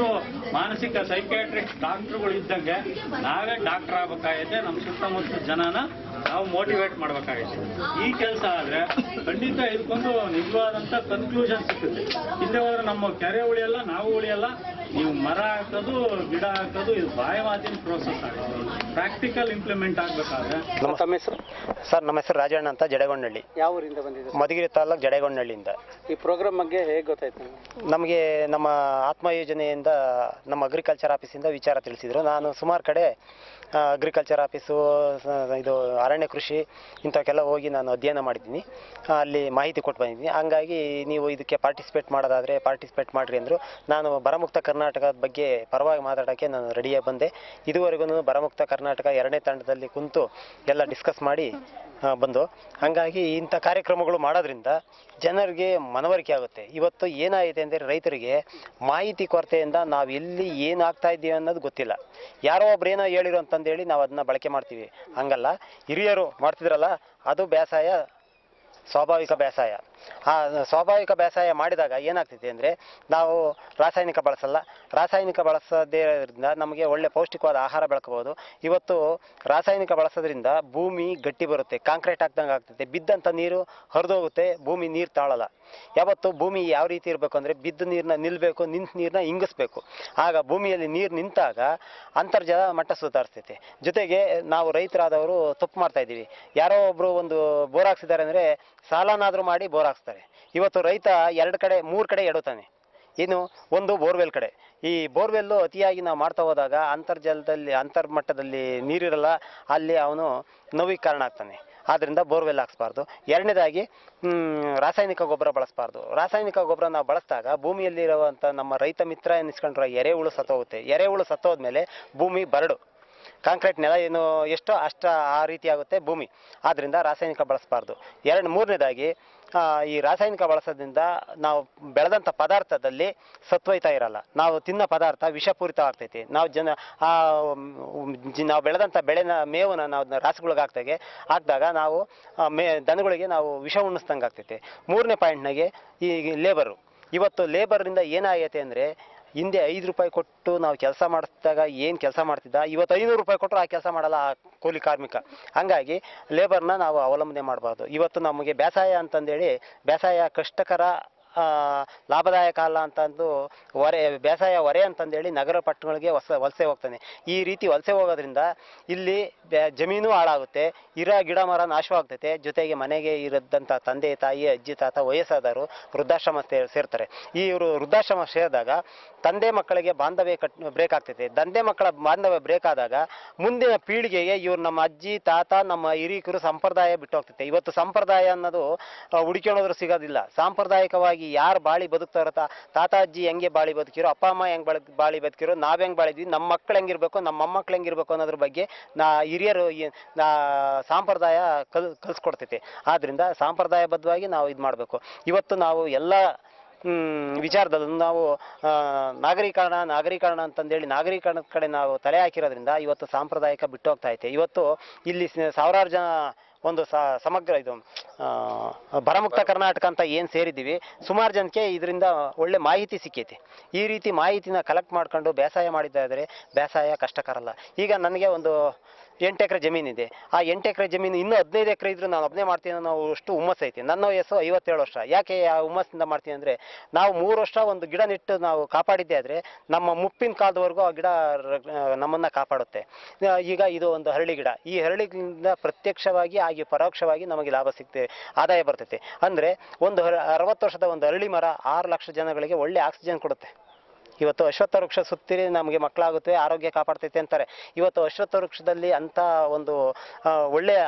ಮಾನಸಿಕ ಸೈಕ್ಯಾಟ್ರಿಕ್ ಡಾಕ್ಟರ್ಗಳು ಇದ್ದಂಗೆ ನಾವೇ ಡಾಕ್ಟರ್ ಆಗ್ಬೇಕಾಗೈತೆ ನಮ್ಮ ಸುತ್ತಮುತ್ತ ಜನನ ನಾವು ಮೋಟಿವೇಟ್ ಮಾಡ್ಬೇಕಾಗೈತೆ ಈ ಕೆಲಸ ಆದ್ರೆ ಖಂಡಿತ ಇದಕ್ಕೊಂದು ನಿಜವಾದಂತ ಕನ್ಕ್ಲೂಷನ್ ಸಿಕ್ಕುತ್ತೆ ಹಿಂದೆ ಹೋದ್ರೆ ನಮ್ಮ ಕೆರೆ ಉಳಿಯಲ್ಲ ನಾವು ಉಳಿಯಲ್ಲ ನೀವು ಮರ ಹಾಕೋದು ಗಿಡ ಹಾಕೋದು ಇದು ಬಾಯಿ ಮಾತಿನ ಪ್ರೋಸೆಸ್ ಆಗುತ್ತೆ ಪ್ರಾಕ್ಟಿಕಲ್ ಇಂಪ್ಲಿಮೆಂಟ್ ಆಗ್ಬೇಕಾದ್ರೆ ನಮ್ಮ ಹೆಸರು ಸರ್ ನಮ್ಮ ಹೆಸರು ರಾಜಣ್ಣ ಅಂತ ಜಡಗೊಂಡಳ್ಳಿ ಯಾವ ಊರಿಂದ ಬಂದಿದೆ ಮಧುಗಿರಿ ತಾಲೂಕು ಜಡಗೊಂಡಳ್ಳಿಯಿಂದ ಈ ಪ್ರೋಗ್ರಾಮ್ ಬಗ್ಗೆ ಹೇಗೆ ಗೊತ್ತಾಯ್ತು ನಿಮ್ಗೆ? ನಮಗೆ ನಮ್ಮ ಆತ್ಮ ಯೋಜನೆಯಿಂದ ನಮ್ಮ ಅಗ್ರಿಕಲ್ಚರ್ ಆಫೀಸಿಂದ ವಿಚಾರ ತಿಳಿಸಿದ್ರು ನಾನು ಸುಮಾರು ಕಡೆ ಅಗ್ರಿಕಲ್ಚರ್ ಆಫೀಸು ಸ- ಇದು ಅರಣ್ಯ ಕೃಷಿ ಇಂಥವಕ್ಕೆಲ್ಲ ಹೋಗಿ ನಾನು ಅಧ್ಯಯನ ಮಾಡಿದ್ದೀನಿ ಆ, ಅಲ್ಲಿ ಮಾಹಿತಿ ಕೊಟ್ಟು ಬಂದಿದ್ದೀನಿ ಹಂಗಾಗಿ ನೀವು ಇದಕ್ಕೆ ಪಾರ್ಟಿಸಿಪೇಟ್ ಮಾಡೋದಾದರೆ ಪಾರ್ಟಿಸಿಪೇಟ್ ಮಾಡಿರಿ ಅಂದರು ನಾನು ಬರಮುಕ್ತ ಕರ್ನಾಟಕದ ಬಗ್ಗೆ ಪರವಾಗಿ ಮಾತಾಡೋಕ್ಕೆ ನಾನು ರೆಡಿಯಾಗಿ ಬಂದೆ ಇದುವರೆಗೂ ಬರಮುಕ್ತ ಕರ್ನಾಟಕ ಎರಡನೇ ತಂಡದಲ್ಲಿ ಕುಂತು ಎಲ್ಲ ಡಿಸ್ಕಸ್ ಮಾಡಿ ಆ, ಬಂದು ಹಂಗಾಗಿ ಇಂಥ ಕಾರ್ಯಕ್ರಮಗಳು ಮಾಡೋದ್ರಿಂದ ಜನರಿಗೆ ಮನವರಿಕೆ ಆಗುತ್ತೆ ಇವತ್ತು ಏನಾಗಿದೆ ಅಂದರೆ ರೈತರಿಗೆ ಮಾಹಿತಿ ಕೊರತೆಯಿಂದ ನಾವು ಎಲ್ಲಿ ಏನು ಆಗ್ತಾ ಇದ್ದೀವಿ ಅನ್ನೋದು ಗೊತ್ತಿಲ್ಲ ಯಾರೋ ಒಬ್ರು ಏನೋ ಹೇಳಿರು ಅಂತಂದೇಳಿ ನಾವು ಅದನ್ನ ಬಳಕೆ ಮಾಡ್ತೀವಿ ಹಂಗಲ್ಲ ಹಿರಿಯರು ಮಾಡ್ತಿದ್ರಲ್ಲ ಅದು ಬೇಸಾಯ ಸ್ವಾಭಾವಿಕ ಬೇಸಾಯ ಆ ಸ್ವಾಭಾವಿಕ ಬೇಸಾಯ ಮಾಡಿದಾಗ ಏನಾಗ್ತೈತೆ ಅಂದರೆ ನಾವು ರಾಸಾಯನಿಕ ಬಳಸಲ್ಲ ರಾಸಾಯನಿಕ ಬಳಸೋದ್ರಿಂದ ನಮಗೆ ಒಳ್ಳೆ ಪೌಷ್ಟಿಕವಾದ ಆಹಾರ ಬೆಳ್ಕೋಬೋದು ಇವತ್ತು ರಾಸಾಯನಿಕ ಬಳಸೋದ್ರಿಂದ ಭೂಮಿ ಗಟ್ಟಿ ಬರುತ್ತೆ ಕಾಂಕ್ರೀಟ್ ಹಾಕ್ದಂಗೆ ಆಗ್ತೈತೆ ಬಿದ್ದಂಥ ನೀರು ಹರಿದೋಗುತ್ತೆ ಭೂಮಿ ನೀರು ತಾಳಲ್ಲ ಯಾವತ್ತು ಭೂಮಿ ಯಾವ ರೀತಿ ಇರಬೇಕು ಅಂದರೆ ಬಿದ್ದ ನೀರನ್ನ ನಿಲ್ಲಬೇಕು ನಿಂತ ನೀರನ್ನ ಇಂಗಿಸ್ಬೇಕು ಆಗ ಭೂಮಿಯಲ್ಲಿ ನೀರು ನಿಂತಾಗ ಅಂತರ್ಜಲ ಮಟ್ಟ ಸುಧಾರಿಸ್ತೈತೆ ಜೊತೆಗೆ ನಾವು ರೈತರಾದವರು ತಪ್ಪು ಮಾಡ್ತಾ ಇದ್ದೀವಿ ಯಾರೋ ಒಬ್ಬರು ಒಂದು ಬೋರ್ ಹಾಕ್ಸಿದ್ದಾರೆ ಅಂದರೆ ಸಾಲನಾದರೂ ಮಾಡಿ ಬೋರ್ ಹಾಕ್ಸ್ತಾರೆ ಇವತ್ತು ರೈತ ಎರಡು ಕಡೆ ಮೂರು ಕಡೆ ಎಡುತ್ತಾನೆ ಇನ್ನು ಒಂದು ಬೋರ್ವೆಲ್ ಕಡೆ ಈ ಬೋರ್ವೆಲ್ಲು ಅತಿಯಾಗಿ ನಾವು ಮಾಡ್ತಾ ಹೋದಾಗ ಅಂತರ್ಜಲದಲ್ಲಿ ಅಂತರ್ಮಟ್ಟದಲ್ಲಿ ನೀರಿರಲ್ಲ ಅಲ್ಲಿ ಅವನು ನೋವಿಗೆ ಕಾರಣ ಆಗ್ತಾನೆ ಆದ್ದರಿಂದ ಬೋರ್ವೆಲ್ ಹಾಕ್ಸ್ಬಾರ್ದು ಎರಡನೇದಾಗಿ ಹ್ಮ್, ರಾಸಾಯನಿಕ ಗೊಬ್ಬರ ಬಳಸಬಾರ್ದು ರಾಸಾಯನಿಕ ಗೊಬ್ಬರ ನಾವು ಬಳಸಿದಾಗ ಭೂಮಿಯಲ್ಲಿರುವಂಥ ನಮ್ಮ ರೈತ ಮಿತ್ರ ಎನ್ನಿಸ್ಕೊಂಡ್ರೆ ಎರೆಹುಳು ಸತ್ತೋಗುತ್ತೆ ಎರೆಹುಳು ಸತ್ತೋದ್ಮೇಲೆ ಭೂಮಿ ಬರಡು ಕಾಂಕ್ರೀಟ್ ನೆಲ ಏನು ಎಷ್ಟೋ ಅಷ್ಟ ಆ ರೀತಿ ಆಗುತ್ತೆ ಭೂಮಿ ಆದ್ದರಿಂದ ರಾಸಾಯನಿಕ ಬಳಸಬಾರ್ದು ಎರಡು ಮೂರನೇದಾಗಿ ಆ, ಈ ರಾಸಾಯನಿಕ ಬಳಸೋದ್ರಿಂದ ನಾವು ಬೆಳೆದಂಥ ಪದಾರ್ಥದಲ್ಲಿ ಸತ್ವಯುತ ಇರಲ್ಲ ನಾವು ತಿನ್ನೋ ಪದಾರ್ಥ ವಿಷಪೂರಿತ ಆಗ್ತೈತಿ ನಾವು ಜನ ಆ ಮ್, ಜಿ- ನಾವು ಬೆಳೆದಂಥ ಬೆಳೆನ ಮೇವನ್ನ ನಾವು ಅದನ್ನ ರಾಸುಗಳಿಗೆ ಹಾಕ್ದಾಗೆ ಹಾಕಿದಾಗ ನಾವು ಆ, ಮೇ ದನಗಳಿಗೆ ನಾವು ವಿಷ ಉಣಿಸ್ದಂಗೆ ಆಗ್ತೈತಿ ಮೂರನೇ ಪಾಯಿಂಟ್ನಾಗೆ ಈ ಲೇಬರು ಇವತ್ತು ಲೇಬರಿಂದ ಏನಾಗೈತೆ ಅಂದರೆ ಹಿಂದೆ ಐದು ರೂಪಾಯಿ ಕೊಟ್ಟು ನಾವು ಕೆಲಸ ಮಾಡಿಸಿದಾಗ ಏನು ಕೆಲಸ ಮಾಡ್ತಿದ್ದ ಇವತ್ತು ಐನೂರು ರೂಪಾಯಿ ಕೊಟ್ಟರು ಆ ಕೆಲಸ ಮಾಡಲ್ಲ ಆ ಕೂಲಿ ಕಾರ್ಮಿಕ ಹಂಗಾಗಿ ಲೇಬರ್ನ ನಾವು ಅವಲಂಬನೆ ಮಾಡಬಾರ್ದು ಇವತ್ತು ನಮಗೆ ಬೇಸಾಯ ಅಂತಂದೇಳಿ ಬೇಸಾಯ ಕಷ್ಟಕರ ಆ, ಲಾಭದಾಯಕ ಅಲ್ಲ ಅಂತಂದು ಹೊರೆ ಬೇಸಾಯ ಹೊರೆ ಅಂತಂದೇಳಿ ನಗರ ಪಟ್ಟಣಗಳಿಗೆ ಹೊಸ ವಲಸೆ ಹೋಗ್ತಾನೆ ಈ ರೀತಿ ವಲಸೆ ಹೋಗೋದ್ರಿಂದ ಇಲ್ಲಿ ಬೆ- ಜಮೀನು ಹಾಳಾಗುತ್ತೆ ಇರೋ ಗಿಡ ಮರ ನಾಶವಾಗ್ತೈತೆ ಜೊತೆಗೆ ಮನೆಗೆ ಇರದಂಥ ತಂದೆ ತಾಯಿ ಅಜ್ಜಿ ತಾತ ವಯಸ್ಸಾದವರು ವೃದ್ಧಾಶ್ರಮ ಸೇ- ಸೇರ್ತಾರೆ ಈ ಇವರು ವೃದ್ಧಾಶ್ರಮ ಸೇರಿದಾಗ ತಂದೆ ಮಕ್ಕಳಿಗೆ ಬಾಂಧವ್ಯ ಕಟ್ ಬ್ರೇಕ್ ಆಗ್ತೈತೆ ತಂದೆ ಮಕ್ಕಳ ಬಾಂಧವ್ಯ ಬ್ರೇಕ್ ಆದಾಗ ಮುಂದಿನ ಪೀಳಿಗೆಗೆ ಇವ್ರು ನಮ್ಮ ಅಜ್ಜಿ ತಾತ ನಮ್ಮ ಹಿರೀಕರು ಸಂಪ್ರದಾಯ ಬಿಟ್ಟು ಹೋಗ್ತೈತೆ ಇವತ್ತು ಸಂಪ್ರದಾಯ ಅನ್ನೋದು ಆ, ಹುಡುಕ್ಯಣೋದ್ರು ಸಿಗೋದಿಲ್ಲ ಸಾಂಪ್ರದಾಯಿಕವಾಗಿ ಯಾರು ಬಾಳಿ ಬದುಕ್ತಾರೋ ತಾ ತಾತ ಅಜ್ಜಿ ಹೆಂಗೆ ಬಾಳಿ ಬದುಕಿರೋ ಅಪ್ಪ ಅಮ್ಮ ಹೆಂಗ್ ಬಾಳಿ ಬಾಳಿ ಬದುಕಿರೋ ನಾವ್ ಹೆಂಗ್ ಬಾಳಿದ್ವಿ ನಮ್ಮ ಮಕ್ಳು ಹೆಂಗಿರ್ಬೇಕು ನಮ್ಮ ಮೊಮ್ಮಕ್ಳು ಹೆಂಗಿರ್ಬೇಕು ಅನ್ನೋದ್ರ ಬಗ್ಗೆ ನಾ ಹಿರಿಯರು ಈ- ನಾ ಸಾಂಪ್ರದಾಯ ಕಲ್ ಕಲ್ಸ್ಕೊಡ್ತೈತೆ ಆದ್ರಿಂದ ಸಾಂಪ್ರದಾಯಬದ್ಧವಾಗಿ ನಾವು ಇದು ಮಾಡಬೇಕು ಇವತ್ತು ನಾವು ಎಲ್ಲ ಹ್ಮ್, ವಿಚಾರದಲ್ಲೂ ನಾವು ಆ, ನಾಗರೀಕರಣ ನಾಗರೀಕರಣ ಅಂತಂದೇಳಿ ನಾಗರೀಕರಣದ ಕಡೆ ನಾವು ತಲೆ ಹಾಕಿರೋದ್ರಿಂದ ಇವತ್ತು ಸಾಂಪ್ರದಾಯಿಕ ಬಿಟ್ಟು ಹೋಗ್ತಾ ಐತೆ ಇವತ್ತು ಇಲ್ಲಿ ಸ- ಸಾವಿರಾರು ಜನ ಒಂದು ಸ- ಸಮಗ್ರ ಇದು ಆ, ಬರಮುಕ್ತ ಕರ್ನಾಟಕ ಅಂತ ಏನು ಸೇರಿದ್ದೀವಿ ಸುಮಾರು ಜನಕ್ಕೆ ಇದರಿಂದ ಒಳ್ಳೆ ಮಾಹಿತಿ ಸಿಕ್ಕೈತಿ ಈ ರೀತಿ ಮಾಹಿತಿನ ಕಲೆಕ್ಟ್ ಮಾಡ್ಕೊಂಡು ಬೇಸಾಯ ಮಾಡಿದ್ದಾದರೆ ಬೇಸಾಯ ಕಷ್ಟಕರಲ್ಲ ಈಗ ನನಗೆ ಒಂದು ಎಂಟು ಎಕರೆ ಜಮೀನಿದೆ ಆ ಎಂಟು ಎಕರೆ ಜಮೀನು ಇನ್ನೂ ಹದಿನೈದು ಎಕರೆ ಇದ್ರೂ ನಾನು ಒಬ್ಬನೇ ಮಾಡ್ತೀನಿ ಅನ್ನೋ ಅಷ್ಟು ಹುಮ್ಮಸ್ ಐತಿ ನನ್ನ ವಯಸ್ಸು ಐವತ್ತೇಳು ವರ್ಷ ಯಾಕೆ ಆ ಹುಮ್ಮಸ್ಸಿಂದ ಮಾಡ್ತೀನಿ ಅಂದರೆ ನಾವು ಮೂರು ವರ್ಷ ಒಂದು ಗಿಡ ನೆಟ್ಟು ನಾವು ಕಾಪಾಡಿದ್ದೆ ಆದರೆ ನಮ್ಮ ಮುಪ್ಪಿನ ಕಾಲದವರೆಗೂ ಆ ಗಿಡ ರ- ನಮ್ಮನ್ನು ಕಾಪಾಡುತ್ತೆ ಆ, ಈಗ ಇದು ಒಂದು ಹರಳಿ ಗಿಡ ಈ ಹರಳಿಗಿಂದ ಪ್ರತ್ಯಕ್ಷವಾಗಿ ಹಾಗೆ ಪರೋಕ್ಷವಾಗಿ ನಮಗೆ ಲಾಭ ಸಿಗ್ತದೆ ಆದಾಯ ಬರ್ತೈತೆ ಅಂದರೆ ಒಂದು ಹರ- ಅರವತ್ತು ವರ್ಷದ ಒಂದು ಹರಳಿ ಮರ ಆರು ಲಕ್ಷ ಜನಗಳಿಗೆ ಒಳ್ಳೆ ಆಕ್ಸಿಜನ್ ಕೊಡುತ್ತೆ ಇವತ್ತು ಅಶ್ವತ್ಥ ವೃಕ್ಷ ಸುತ್ತಿರಿ ನಮಗೆ ಮಕ್ಕಳಾಗುತ್ತೆ ಆರೋಗ್ಯ ಕಾಪಾಡ್ತೈತೆ ಅಂತಾರೆ ಇವತ್ತು ಅಶ್ವತ್ಥ ವೃಕ್ಷದಲ್ಲಿ ಅಂಥ ಒಂದು ಆ, ಒಳ್ಳೆಯ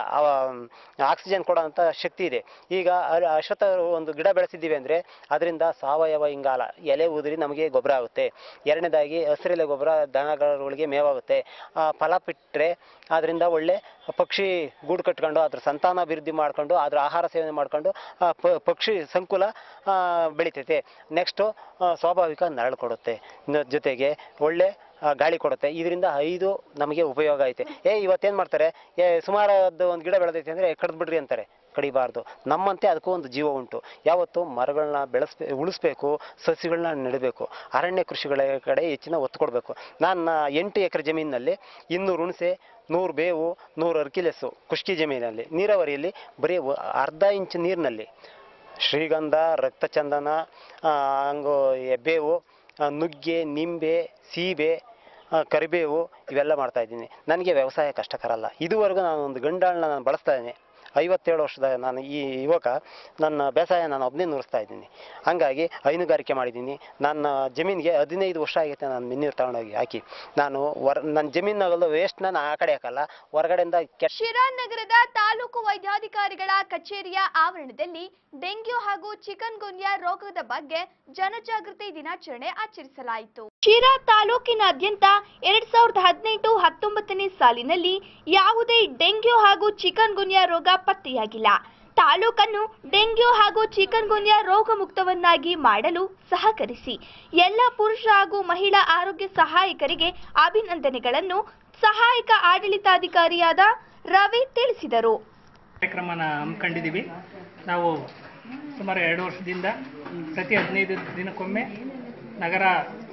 ಆಕ್ಸಿಜನ್ ಕೊಡೋಂಥ ಶಕ್ತಿ ಇದೆ ಈಗ ಅ- ಅಶ್ವತ್ಥ ಒಂದು ಗಿಡ ಬೆಳೆಸಿದ್ದೀವಿ ಅಂದರೆ ಅದರಿಂದ ಸಾವಯವ ಇಂಗಾಲ ಎಲೆ ಉದುರಿ ನಮಗೆ ಗೊಬ್ಬರ ಆಗುತ್ತೆ ಎರಡನೇದಾಗಿ ಹಸಿರೆಲೆ ಗೊಬ್ಬರ ದನಗಳಿಗೆ ಮೇವಾಗುತ್ತೆ ಆ, ಫಲ ಬಿಟ್ಟರೆ ಅದರಿಂದ ಒಳ್ಳೆ ಪಕ್ಷಿ ಗೂಡು ಕಟ್ಕೊಂಡು ಅದ್ರ ಸಂತಾನಾಭಿವೃದ್ಧಿ ಮಾಡ್ಕೊಂಡು ಅದ್ರ ಆಹಾರ ಸೇವನೆ ಮಾಡ್ಕೊಂಡು ಆ, ಪ- ಪಕ್ಷಿ ಸಂಕುಲ ಆ, ಬೆಳಿತೈತೆ ನೆಕ್ಸ್ಟು ಸ್ವಾಭಾವಿಕ ನೆರಳು ಕೊಡುತ್ತೆ ಇನ್ನು ಜೊತೆಗೆ ಒಳ್ಳೆ ಆ, ಗಾಳಿ ಕೊಡುತ್ತೆ ಇದರಿಂದ ಐದು ನಮಗೆ ಉಪಯೋಗ ಐತೆ ಏ ಇವತ್ತೇನು ಮಾಡ್ತಾರೆ ಏ ಸುಮಾರದ್ದು ಒಂದು ಗಿಡ ಬೆಳೆದೈತೆ ಅಂದರೆ ಕಡ್ದು ಬಿಡ್ರಿ ಅಂತಾರೆ ಕಡಿಬಾರ್ದು ನಮ್ಮಂತೆ ಅದಕ್ಕೂ ಒಂದು ಜೀವ ಉಂಟು ಯಾವತ್ತು ಮರಗಳನ್ನ ಬೆಳೆಸ್ಬೇ ಉಳಿಸ್ಬೇಕು ಸಸಿಗಳನ್ನ ನೆಡಬೇಕು ಅರಣ್ಯ ಕೃಷಿಗಳ ಕಡೆ ಹೆಚ್ಚಿನ ಒತ್ತು ಕೊಡಬೇಕು ನನ್ನ ಎಂಟು ಎಕರೆ ಜಮೀನಿನಲ್ಲಿ ಇನ್ನೂರು ಹುಣಸೆ ನೂರು ಬೇವು ನೂರು ಅರ್ಕಿಲೆಸ್ಸು ಖುಷ್ಕಿ ಜಮೀನಲ್ಲಿ ನೀರಾವರಿಯಲ್ಲಿ ಬರೀ ಒ- ಅರ್ಧ ಇಂಚ್ ನೀರಿನಲ್ಲಿ ಶ್ರೀಗಂಧ ರಕ್ತಚಂದನ ಆ, ಹಂಗು ಎಬ್ಬೇವು ಆ, ನುಗ್ಗೆ ನಿಂಬೆ ಸೀಬೆ ಆ, ಕರಿಬೇವು ಇವೆಲ್ಲ ಮಾಡ್ತಾ ಇದ್ದೀನಿ ನನಗೆ ವ್ಯವಸಾಯ ಕಷ್ಟಕರ ಅಲ್ಲ ಇದುವರೆಗೂ ನಾನು ಒಂದು ಗಂಡಾಳನ್ನ ನಾನು ಬಳಸ್ತಾ ಇದ್ದೀನಿ ಐವತ್ತೇಳು ವರ್ಷದ ನಾನು ಈ ಯುವಕ ನನ್ನ ಬೇಸಾಯ ನಾನು ಒಬ್ಬನೇ ನುರಿಸ್ತಾ ಇದ್ದೀನಿ ಹಂಗಾಗಿ ಹೈನುಗಾರಿಕೆ ಮಾಡಿದ್ದೀನಿ ನನ್ನ ಜಮೀನಿಗೆ ಹದಿನೈದು ವರ್ಷ ಆಗೈತೆ ನಾನು ಮಿನ್ನೀರು ತಗೊಂಡೋಗಿ ಹಾಕಿ ನಾನು ಹೊರ ನನ್ನ ಜಮೀನಾಗಲ್ಲ ವೇಸ್ಟ್ ನಾನು ಆ ಕಡೆ ಹಾಕಲ್ಲ ಹೊರಗಡೆಯಿಂದ ಕೆಟ್ಟ ಶಿರಾ ನಗರದ ತಾಲೂಕು ವೈದ್ಯಾಧಿಕಾರಿಗಳ ಕಚೇರಿಯ ಆವರಣದಲ್ಲಿ ಡೆಂಗ್ಯೂ ಹಾಗೂ ಚಿಕನ್ ಗುನ್ಯಾ ರೋಗದ ಬಗ್ಗೆ ಜನಜಾಗೃತಿ ದಿನಾಚರಣೆ ಆಚರಿಸಲಾಯಿತು ಶಿರಾ ತಾಲೂಕಿನಾದ್ಯಂತ ಎರಡ್ ಸಾವಿರದ ಹದಿನೆಂಟು ಹತ್ತೊಂಬತ್ತನೇ ಸಾಲಿನಲ್ಲಿ ಯಾವುದೇ ಡೆಂಗ್ಯೂ ಹಾಗೂ ಚಿಕನ್ ಗುನ್ಯಾ ರೋಗ ಪತ್ತೆಯಾಗಿಲ್ಲ ತಾಲೂಕನ್ನು ಡೆಂಗ್ಯೂ ಹಾಗೂ ಚಿಕನ್ ಗುನ್ಯಾ ರೋಗ ಮುಕ್ತವನ್ನಾಗಿ ಮಾಡಲು ಸಹಕರಿಸಿ ಎಲ್ಲ ಪುರುಷ ಹಾಗೂ ಮಹಿಳಾ ಆರೋಗ್ಯ ಸಹಾಯಕರಿಗೆ ಅಭಿನಂದನೆಗಳನ್ನು ಸಹಾಯಕ ಆಡಳಿತಾಧಿಕಾರಿಯಾದ ರವಿ ತಿಳಿಸಿದರು ಕಾರ್ಯಕ್ರಮನ ಹಮ್ಮಿಕೊಂಡಿದ್ದೀವಿ ನಾವು ಸುಮಾರು ಎರಡು ವರ್ಷದಿಂದ ಪ್ರತಿ ಹದಿನೈದು ದಿನಕ್ಕೊಮ್ಮೆ ನಗರ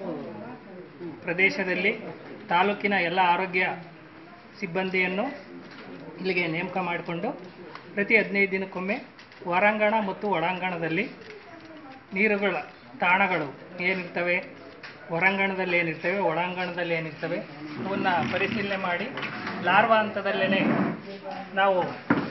ಪ್ರದೇಶದಲ್ಲಿ ತಾಲೂಕಿನ ಎಲ್ಲ ಆರೋಗ್ಯ ಸಿಬ್ಬಂದಿಯನ್ನು ಇಲ್ಲಿಗೆ ನೇಮಕ ಮಾಡಿಕೊಂಡು ಪ್ರತಿ ಹದಿನೈದು ದಿನಕ್ಕೊಮ್ಮೆ ಹೊರಾಂಗಣ ಮತ್ತು ಒಳಾಂಗಣದಲ್ಲಿ ನೀರುಗಳ ತಾಣಗಳು ಏನಿರ್ತವೆ ಹೊರಾಂಗಣದಲ್ಲಿ ಏನಿರ್ತವೆ ಒಳಾಂಗಣದಲ್ಲಿ ಏನಿರ್ತವೆ ಅವನ್ನ ಪರಿಶೀಲನೆ ಮಾಡಿ ಲಾರ್ವಾ ಹಂತದಲ್ಲೇ ನಾವು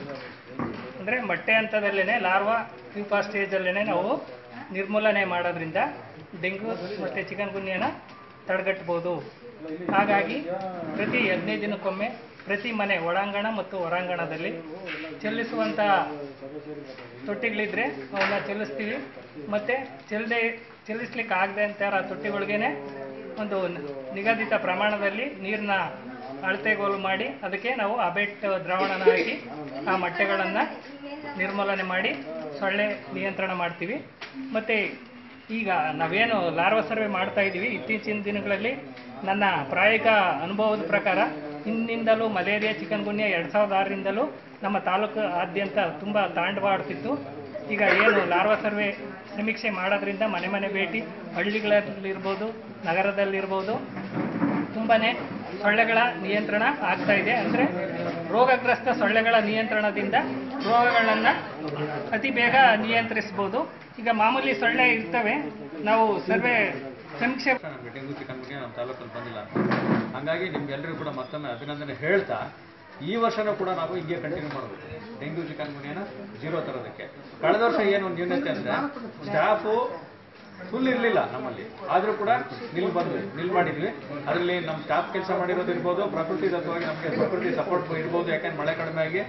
ಅಂದರೆ ಮೊಟ್ಟೆ ಹಂತದಲ್ಲೇ ಲಾರ್ವಾ ಪ್ಯೂಪಾ ಸ್ಟೇಜಲ್ಲೇ ನಾವು ನಿರ್ಮೂಲನೆ ಮಾಡೋದ್ರಿಂದ ಡೆಂಗ್ಯೂ ಮತ್ತು ಚಿಕನ್ ಗುನ್ಯನ ತಡೆಗಟ್ಬೋದು ಹಾಗಾಗಿ ಪ್ರತಿ ಹದಿನೈದು ದಿನಕ್ಕೊಮ್ಮೆ ಪ್ರತಿ ಮನೆ ಒಳಾಂಗಣ ಮತ್ತು ಹೊರಾಂಗಣದಲ್ಲಿ ಚೆಲ್ಲಿಸುವಂಥ ತೊಟ್ಟಿಗಳಿದ್ರೆ ಅವನ್ನ ಚೆಲ್ಲಿಸ್ತೀವಿ ಮತ್ತು ಚೆಲ್ಲದೆ ಚೆಲ್ಲಿಸ್ಲಿಕ್ಕೆ ಆಗದೆ ಅಂತ ತೊಟ್ಟಿಗಳಿಗೇನೆ ಒಂದು ನಿಗದಿತ ಪ್ರಮಾಣದಲ್ಲಿ ನೀರನ್ನ ಅಳತೆಗೋಲು ಮಾಡಿ ಅದಕ್ಕೆ ನಾವು ಅಬೆಟ್ ದ್ರಾವಣನ ಹಾಕಿ ಆ ಮೊಟ್ಟೆಗಳನ್ನು ನಿರ್ಮೂಲನೆ ಮಾಡಿ ಸೊಳ್ಳೆ ನಿಯಂತ್ರಣ ಮಾಡ್ತೀವಿ ಮತ್ತು ಈಗ ನಾವೇನು ಲಾರ್ವಾ ಸರ್ವೆ ಮಾಡ್ತಾ ಇದ್ದೀವಿ ಇತ್ತೀಚಿನ ದಿನಗಳಲ್ಲಿ ನನ್ನ ಪ್ರಾಯೋಗಿಕ ಅನುಭವದ ಪ್ರಕಾರ ಹಿಂದಿಂದಲೂ ಮಲೇರಿಯಾ ಚಿಕನ್ ಗುನ್ಯಾ ಎರಡು ಸಾವಿರದ ಆರರಿಂದಲೂ ನಮ್ಮ ತಾಲೂಕು ಆದ್ಯಂತ ತುಂಬ ತಾಂಡವಾಡ್ತಿತ್ತು ಈಗ ಏನು ಲಾರ್ವಾ ಸರ್ವೆ ಸಮೀಕ್ಷೆ ಮಾಡೋದ್ರಿಂದ ಮನೆ ಮನೆ ಭೇಟಿ ಹಳ್ಳಿಗಳಲ್ಲಿರ್ಬೋದು ನಗರದಲ್ಲಿರ್ಬೋದು ತುಂಬಾನೇ ಸೊಳ್ಳೆಗಳ ನಿಯಂತ್ರಣ ಆಗ್ತಾ ಇದೆ ಅಂದರೆ ರೋಗಗ್ರಸ್ತ ಸೊಳ್ಳೆಗಳ ನಿಯಂತ್ರಣದಿಂದ ರೋಗಗಳನ್ನು ಅತಿ ಬೇಗ ನಿಯಂತ್ರಿಸ್ಬೋದು ಈಗ ಮಾಮೂಲಿ ಸೊಳ್ಳೆ ಇರ್ತವೆ ನಾವು ಸರ್ವೆ ಸಮೀಕ್ಷೆ ನಮಗೆ ಡೆಂಗು ಚಿಕನ್ ಗುನ್ಯಾ ನಮ್ಮ ತಾಲೂಕಲ್ಲಿ ಬಂದಿಲ್ಲ ಹಂಗಾಗಿ ನಿಮ್ಗೆಲ್ಲರಿಗೂ ಕೂಡ ಮತ್ತೊಮ್ಮೆ ಅಭಿನಂದನೆ ಹೇಳ್ತಾ ಈ ವರ್ಷನೂ ಕೂಡ ನಾವು ಹಿಂಗೆ ಕಂಟಿನ್ಯೂ ಮಾಡಬೇಕು ಡೆಂಗ್ಯೂ ಚಿಕನ್ ಗುನ್ಯಾನ ಜೀರೋ ತರೋದಕ್ಕೆ ಕಳೆದ ವರ್ಷ ಏನು ಒಂದು ನ್ಯೂನತೆ ಅಂದರೆ ಸ್ಟಾಫು ಫುಲ್ ಇರಲಿಲ್ಲ ನಮ್ಮಲ್ಲಿ ಆದರೂ ಕೂಡ ನಿಲ್ ಬಂದ್ವಿ ನಿಲ್ ಮಾಡಿದ್ವಿ ಅದರಲ್ಲಿ ನಮ್ಮ ಸ್ಟಾಫ್ ಕೆಲಸ ಮಾಡಿರೋದು ಇರ್ಬೋದು ಪ್ರಕೃತಿ ದತ್ತವಾಗಿ ನಮಗೆ ಪ್ರಕೃತಿ ಸಪೋರ್ಟ್ ಇರ್ಬೋದು ಯಾಕಂದ್ರೆ ಮಳೆ ಕಡಿಮೆ ಆಗಿ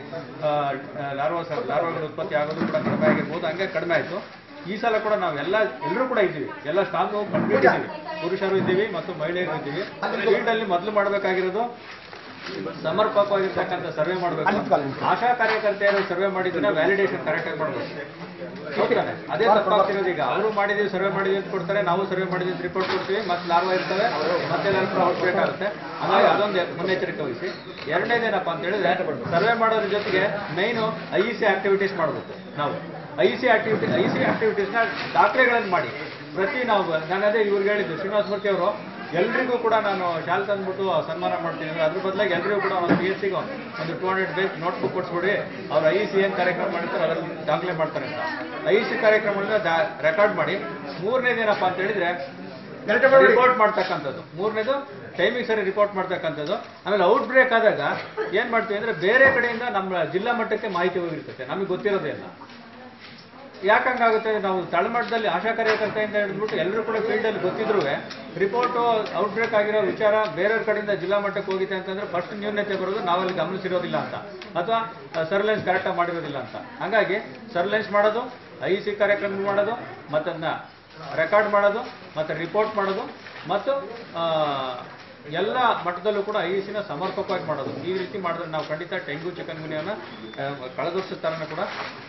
ಲಾರ್ವಾ ಲಾರ್ವಾಗಳ ಉತ್ಪತ್ತಿ ಆಗೋದು ಕೂಡ ಕಡಿಮೆ ಆಗಿರ್ಬೋದು ಹಂಗೆ ಕಡಿಮೆ ಆಯಿತು ಈ ಸಲ ಕೂಡ ನಾವು ಎಲ್ಲ ಎಲ್ಲರೂ ಕೂಡ ಇದ್ದೀವಿ ಎಲ್ಲ ಸ್ಟಾಫ್ ಕಂಪ್ಲೀಟ್ ಇದ್ದೀವಿ ಪುರುಷರು ಇದ್ದೀವಿ ಮತ್ತು ಮಹಿಳೆಯರು ಇದ್ದೀವಿ ಫೀಲ್ಡಲ್ಲಿ ಮೊದಲು ಮಾಡಬೇಕಾಗಿರೋದು ಸಮರ್ಪಕವಾಗಿರ್ತಕ್ಕಂಥ ಸರ್ವೆ ಮಾಡಬೇಕು ಆಶಾ ಕಾರ್ಯಕರ್ತೆಯರು ಸರ್ವೆ ಮಾಡಿದ್ರೆ ವ್ಯಾಲಿಡೇಷನ್ ಕರೆಕ್ಟಾಗಿ ಮಾಡಬೇಕು ಹೌದಾನೆ ಅದೇ ತಪ್ಪಾಗ್ತಿರೋದು ಈಗ ಅವರು ಮಾಡಿದೀವಿ ಸರ್ವೆ ಮಾಡಿದೀವಿ ಅಂತ ಕೊಡ್ತಾರೆ ನಾವು ಸರ್ವೆ ಮಾಡಿದೀವಿ ಅಂತ ರಿಪೋರ್ಟ್ ಕೊಡ್ತೀವಿ ಮತ್ತೆ ಲಾರ್ವಾ ಇರ್ತವೆ ಮತ್ತೆ ಲಾರ್ವಾ ಹೊಡ್ಬೇಕಾಗುತ್ತೆ ಹಾಗಾಗಿ ಅದೊಂದು ಮುನ್ನೆಚ್ಚರಿಕೆ ವಹಿಸಿ ಎರಡನೇದೇನಪ್ಪ ಅಂತ ಹೇಳಿದ್ರೆ ಸರ್ವೆ ಮಾಡೋದ್ರ ಜೊತೆಗೆ ಮೈನು ಐ ಸಿ ಆಕ್ಟಿವಿಟೀಸ್ ಮಾಡಬೇಕು ನಾವು I C activity I C ಆಕ್ಟಿವಿಟೀಸ್ನ ದಾಖಲೆಗಳನ್ನು ಮಾಡಿ ಪ್ರತಿ ನಾವು ನಾನು ಅದೇ ಇವ್ರಿಗೆ ಹೇಳಿದ್ದು ಶ್ರೀನಿವಾಸ ಮೂರ್ತಿ ಅವರು ಎಲ್ರಿಗೂ ಕೂಡ ನಾನು ಶಾಲ್ ತಂದ್ಬಿಟ್ಟು ಸನ್ಮಾನ ಮಾಡ್ತೀನಿ ಅಂದ್ರೆ ಅದ್ರ ಬದಲಾಗಿ ಎಲ್ರಿಗೂ ಕೂಡ ಒಂದು ಪಿ ಎಸ್ ಸಿಗೆ ಒಂದು ಟೂ ಹಂಡ್ರೆಡ್ ಬೇಸ್ ನೋಟ್ಬುಕ್ ಕೊಡ್ಸ್ಬಿಡಿ ಅವ್ರು ಐ ಸಿ ಏನು ಕಾರ್ಯಕ್ರಮ ಮಾಡಿರ್ತಾರೆ ಅದರಲ್ಲಿ ದಾಖಲೆ ಮಾಡ್ತಾರೆ ಅಂತ ಐ ಸಿ ಕಾರ್ಯಕ್ರಮಗಳನ್ನ ರೆಕಾರ್ಡ್ ಮಾಡಿ ಮೂರನೇದೇನಪ್ಪ ಅಂತ ಹೇಳಿದ್ರೆ ರಿಪೋರ್ಟ್ ಮಾಡ್ತಕ್ಕಂಥದ್ದು ಮೂರನೇದು ಟೈಮಿಂಗ್ ಸರಿ ರಿಪೋರ್ಟ್ ಮಾಡ್ತಕ್ಕಂಥದ್ದು ಆಮೇಲೆ ಔಟ್ ಬ್ರೇಕ್ ಆದಾಗ ಏನ್ ಮಾಡ್ತೀವಿ ಅಂದ್ರೆ ಬೇರೆ ಕಡೆಯಿಂದ ನಮ್ಮ ಜಿಲ್ಲಾ ಮಟ್ಟಕ್ಕೆ ಮಾಹಿತಿ ಹೋಗಿರ್ತದೆ ನಮಗೆ ಗೊತ್ತಿರೋದೇ ಇಲ್ಲ ಯಾಕಂಗಾಗುತ್ತೆ ನಾವು ತಳಮಟ್ಟದಲ್ಲಿ ಆಶಾ ಕಾರ್ಯಕರ್ತೆಯಿಂದ ಹಿಡಿದ್ಬಿಟ್ಟು ಎಲ್ಲರೂ ಕೂಡ ಫೀಲ್ಡಲ್ಲಿ ಗೊತ್ತಿದ್ರು ರಿಪೋರ್ಟು ಔಟ್ಬ್ರೇಕ್ ಆಗಿರೋ ವಿಚಾರ ಬೇರೆಯವ್ರ ಕಡೆಯಿಂದ ಜಿಲ್ಲಾ ಮಟ್ಟಕ್ಕೆ ಹೋಗಿದೆ ಅಂತಂದ್ರೆ ಫಸ್ಟ್ ನ್ಯೂನತೆ ಬರೋದು ನಾವಲ್ಲಿ ಗಮನಿಸಿರೋದಿಲ್ಲ ಅಂತ ಅಥವಾ ಸರ್ವೆಲೆನ್ಸ್ ಕರೆಕ್ಟಾಗಿ ಮಾಡಿರೋದಿಲ್ಲ ಅಂತ ಹಾಗಾಗಿ ಸರ್ವೆಲೆನ್ಸ್ ಮಾಡೋದು ಐ ಸಿ ಕಾರ್ಯಕ್ರಮ ಮಾಡೋದು ಮತ್ತದನ್ನ ರೆಕಾರ್ಡ್ ಮಾಡೋದು ಮತ್ತು ರಿಪೋರ್ಟ್ ಮಾಡೋದು ಮತ್ತು ಆ, ಎಲ್ಲ ಮಟ್ಟದಲ್ಲೂ ಕೂಡ ಐ ಸಿನ ಸಮರ್ಪಕವಾಗಿ ಮಾಡೋದು ಈ ರೀತಿ ಮಾಡಿದ್ರೆ ನಾವು ಖಂಡಿತ ಡೆಂಗು ಚಿಕನ್ ಗುನಿಯನ್ನ ಕಳೆದ ವರ್ಷದ ಥರನೂ ಕೂಡ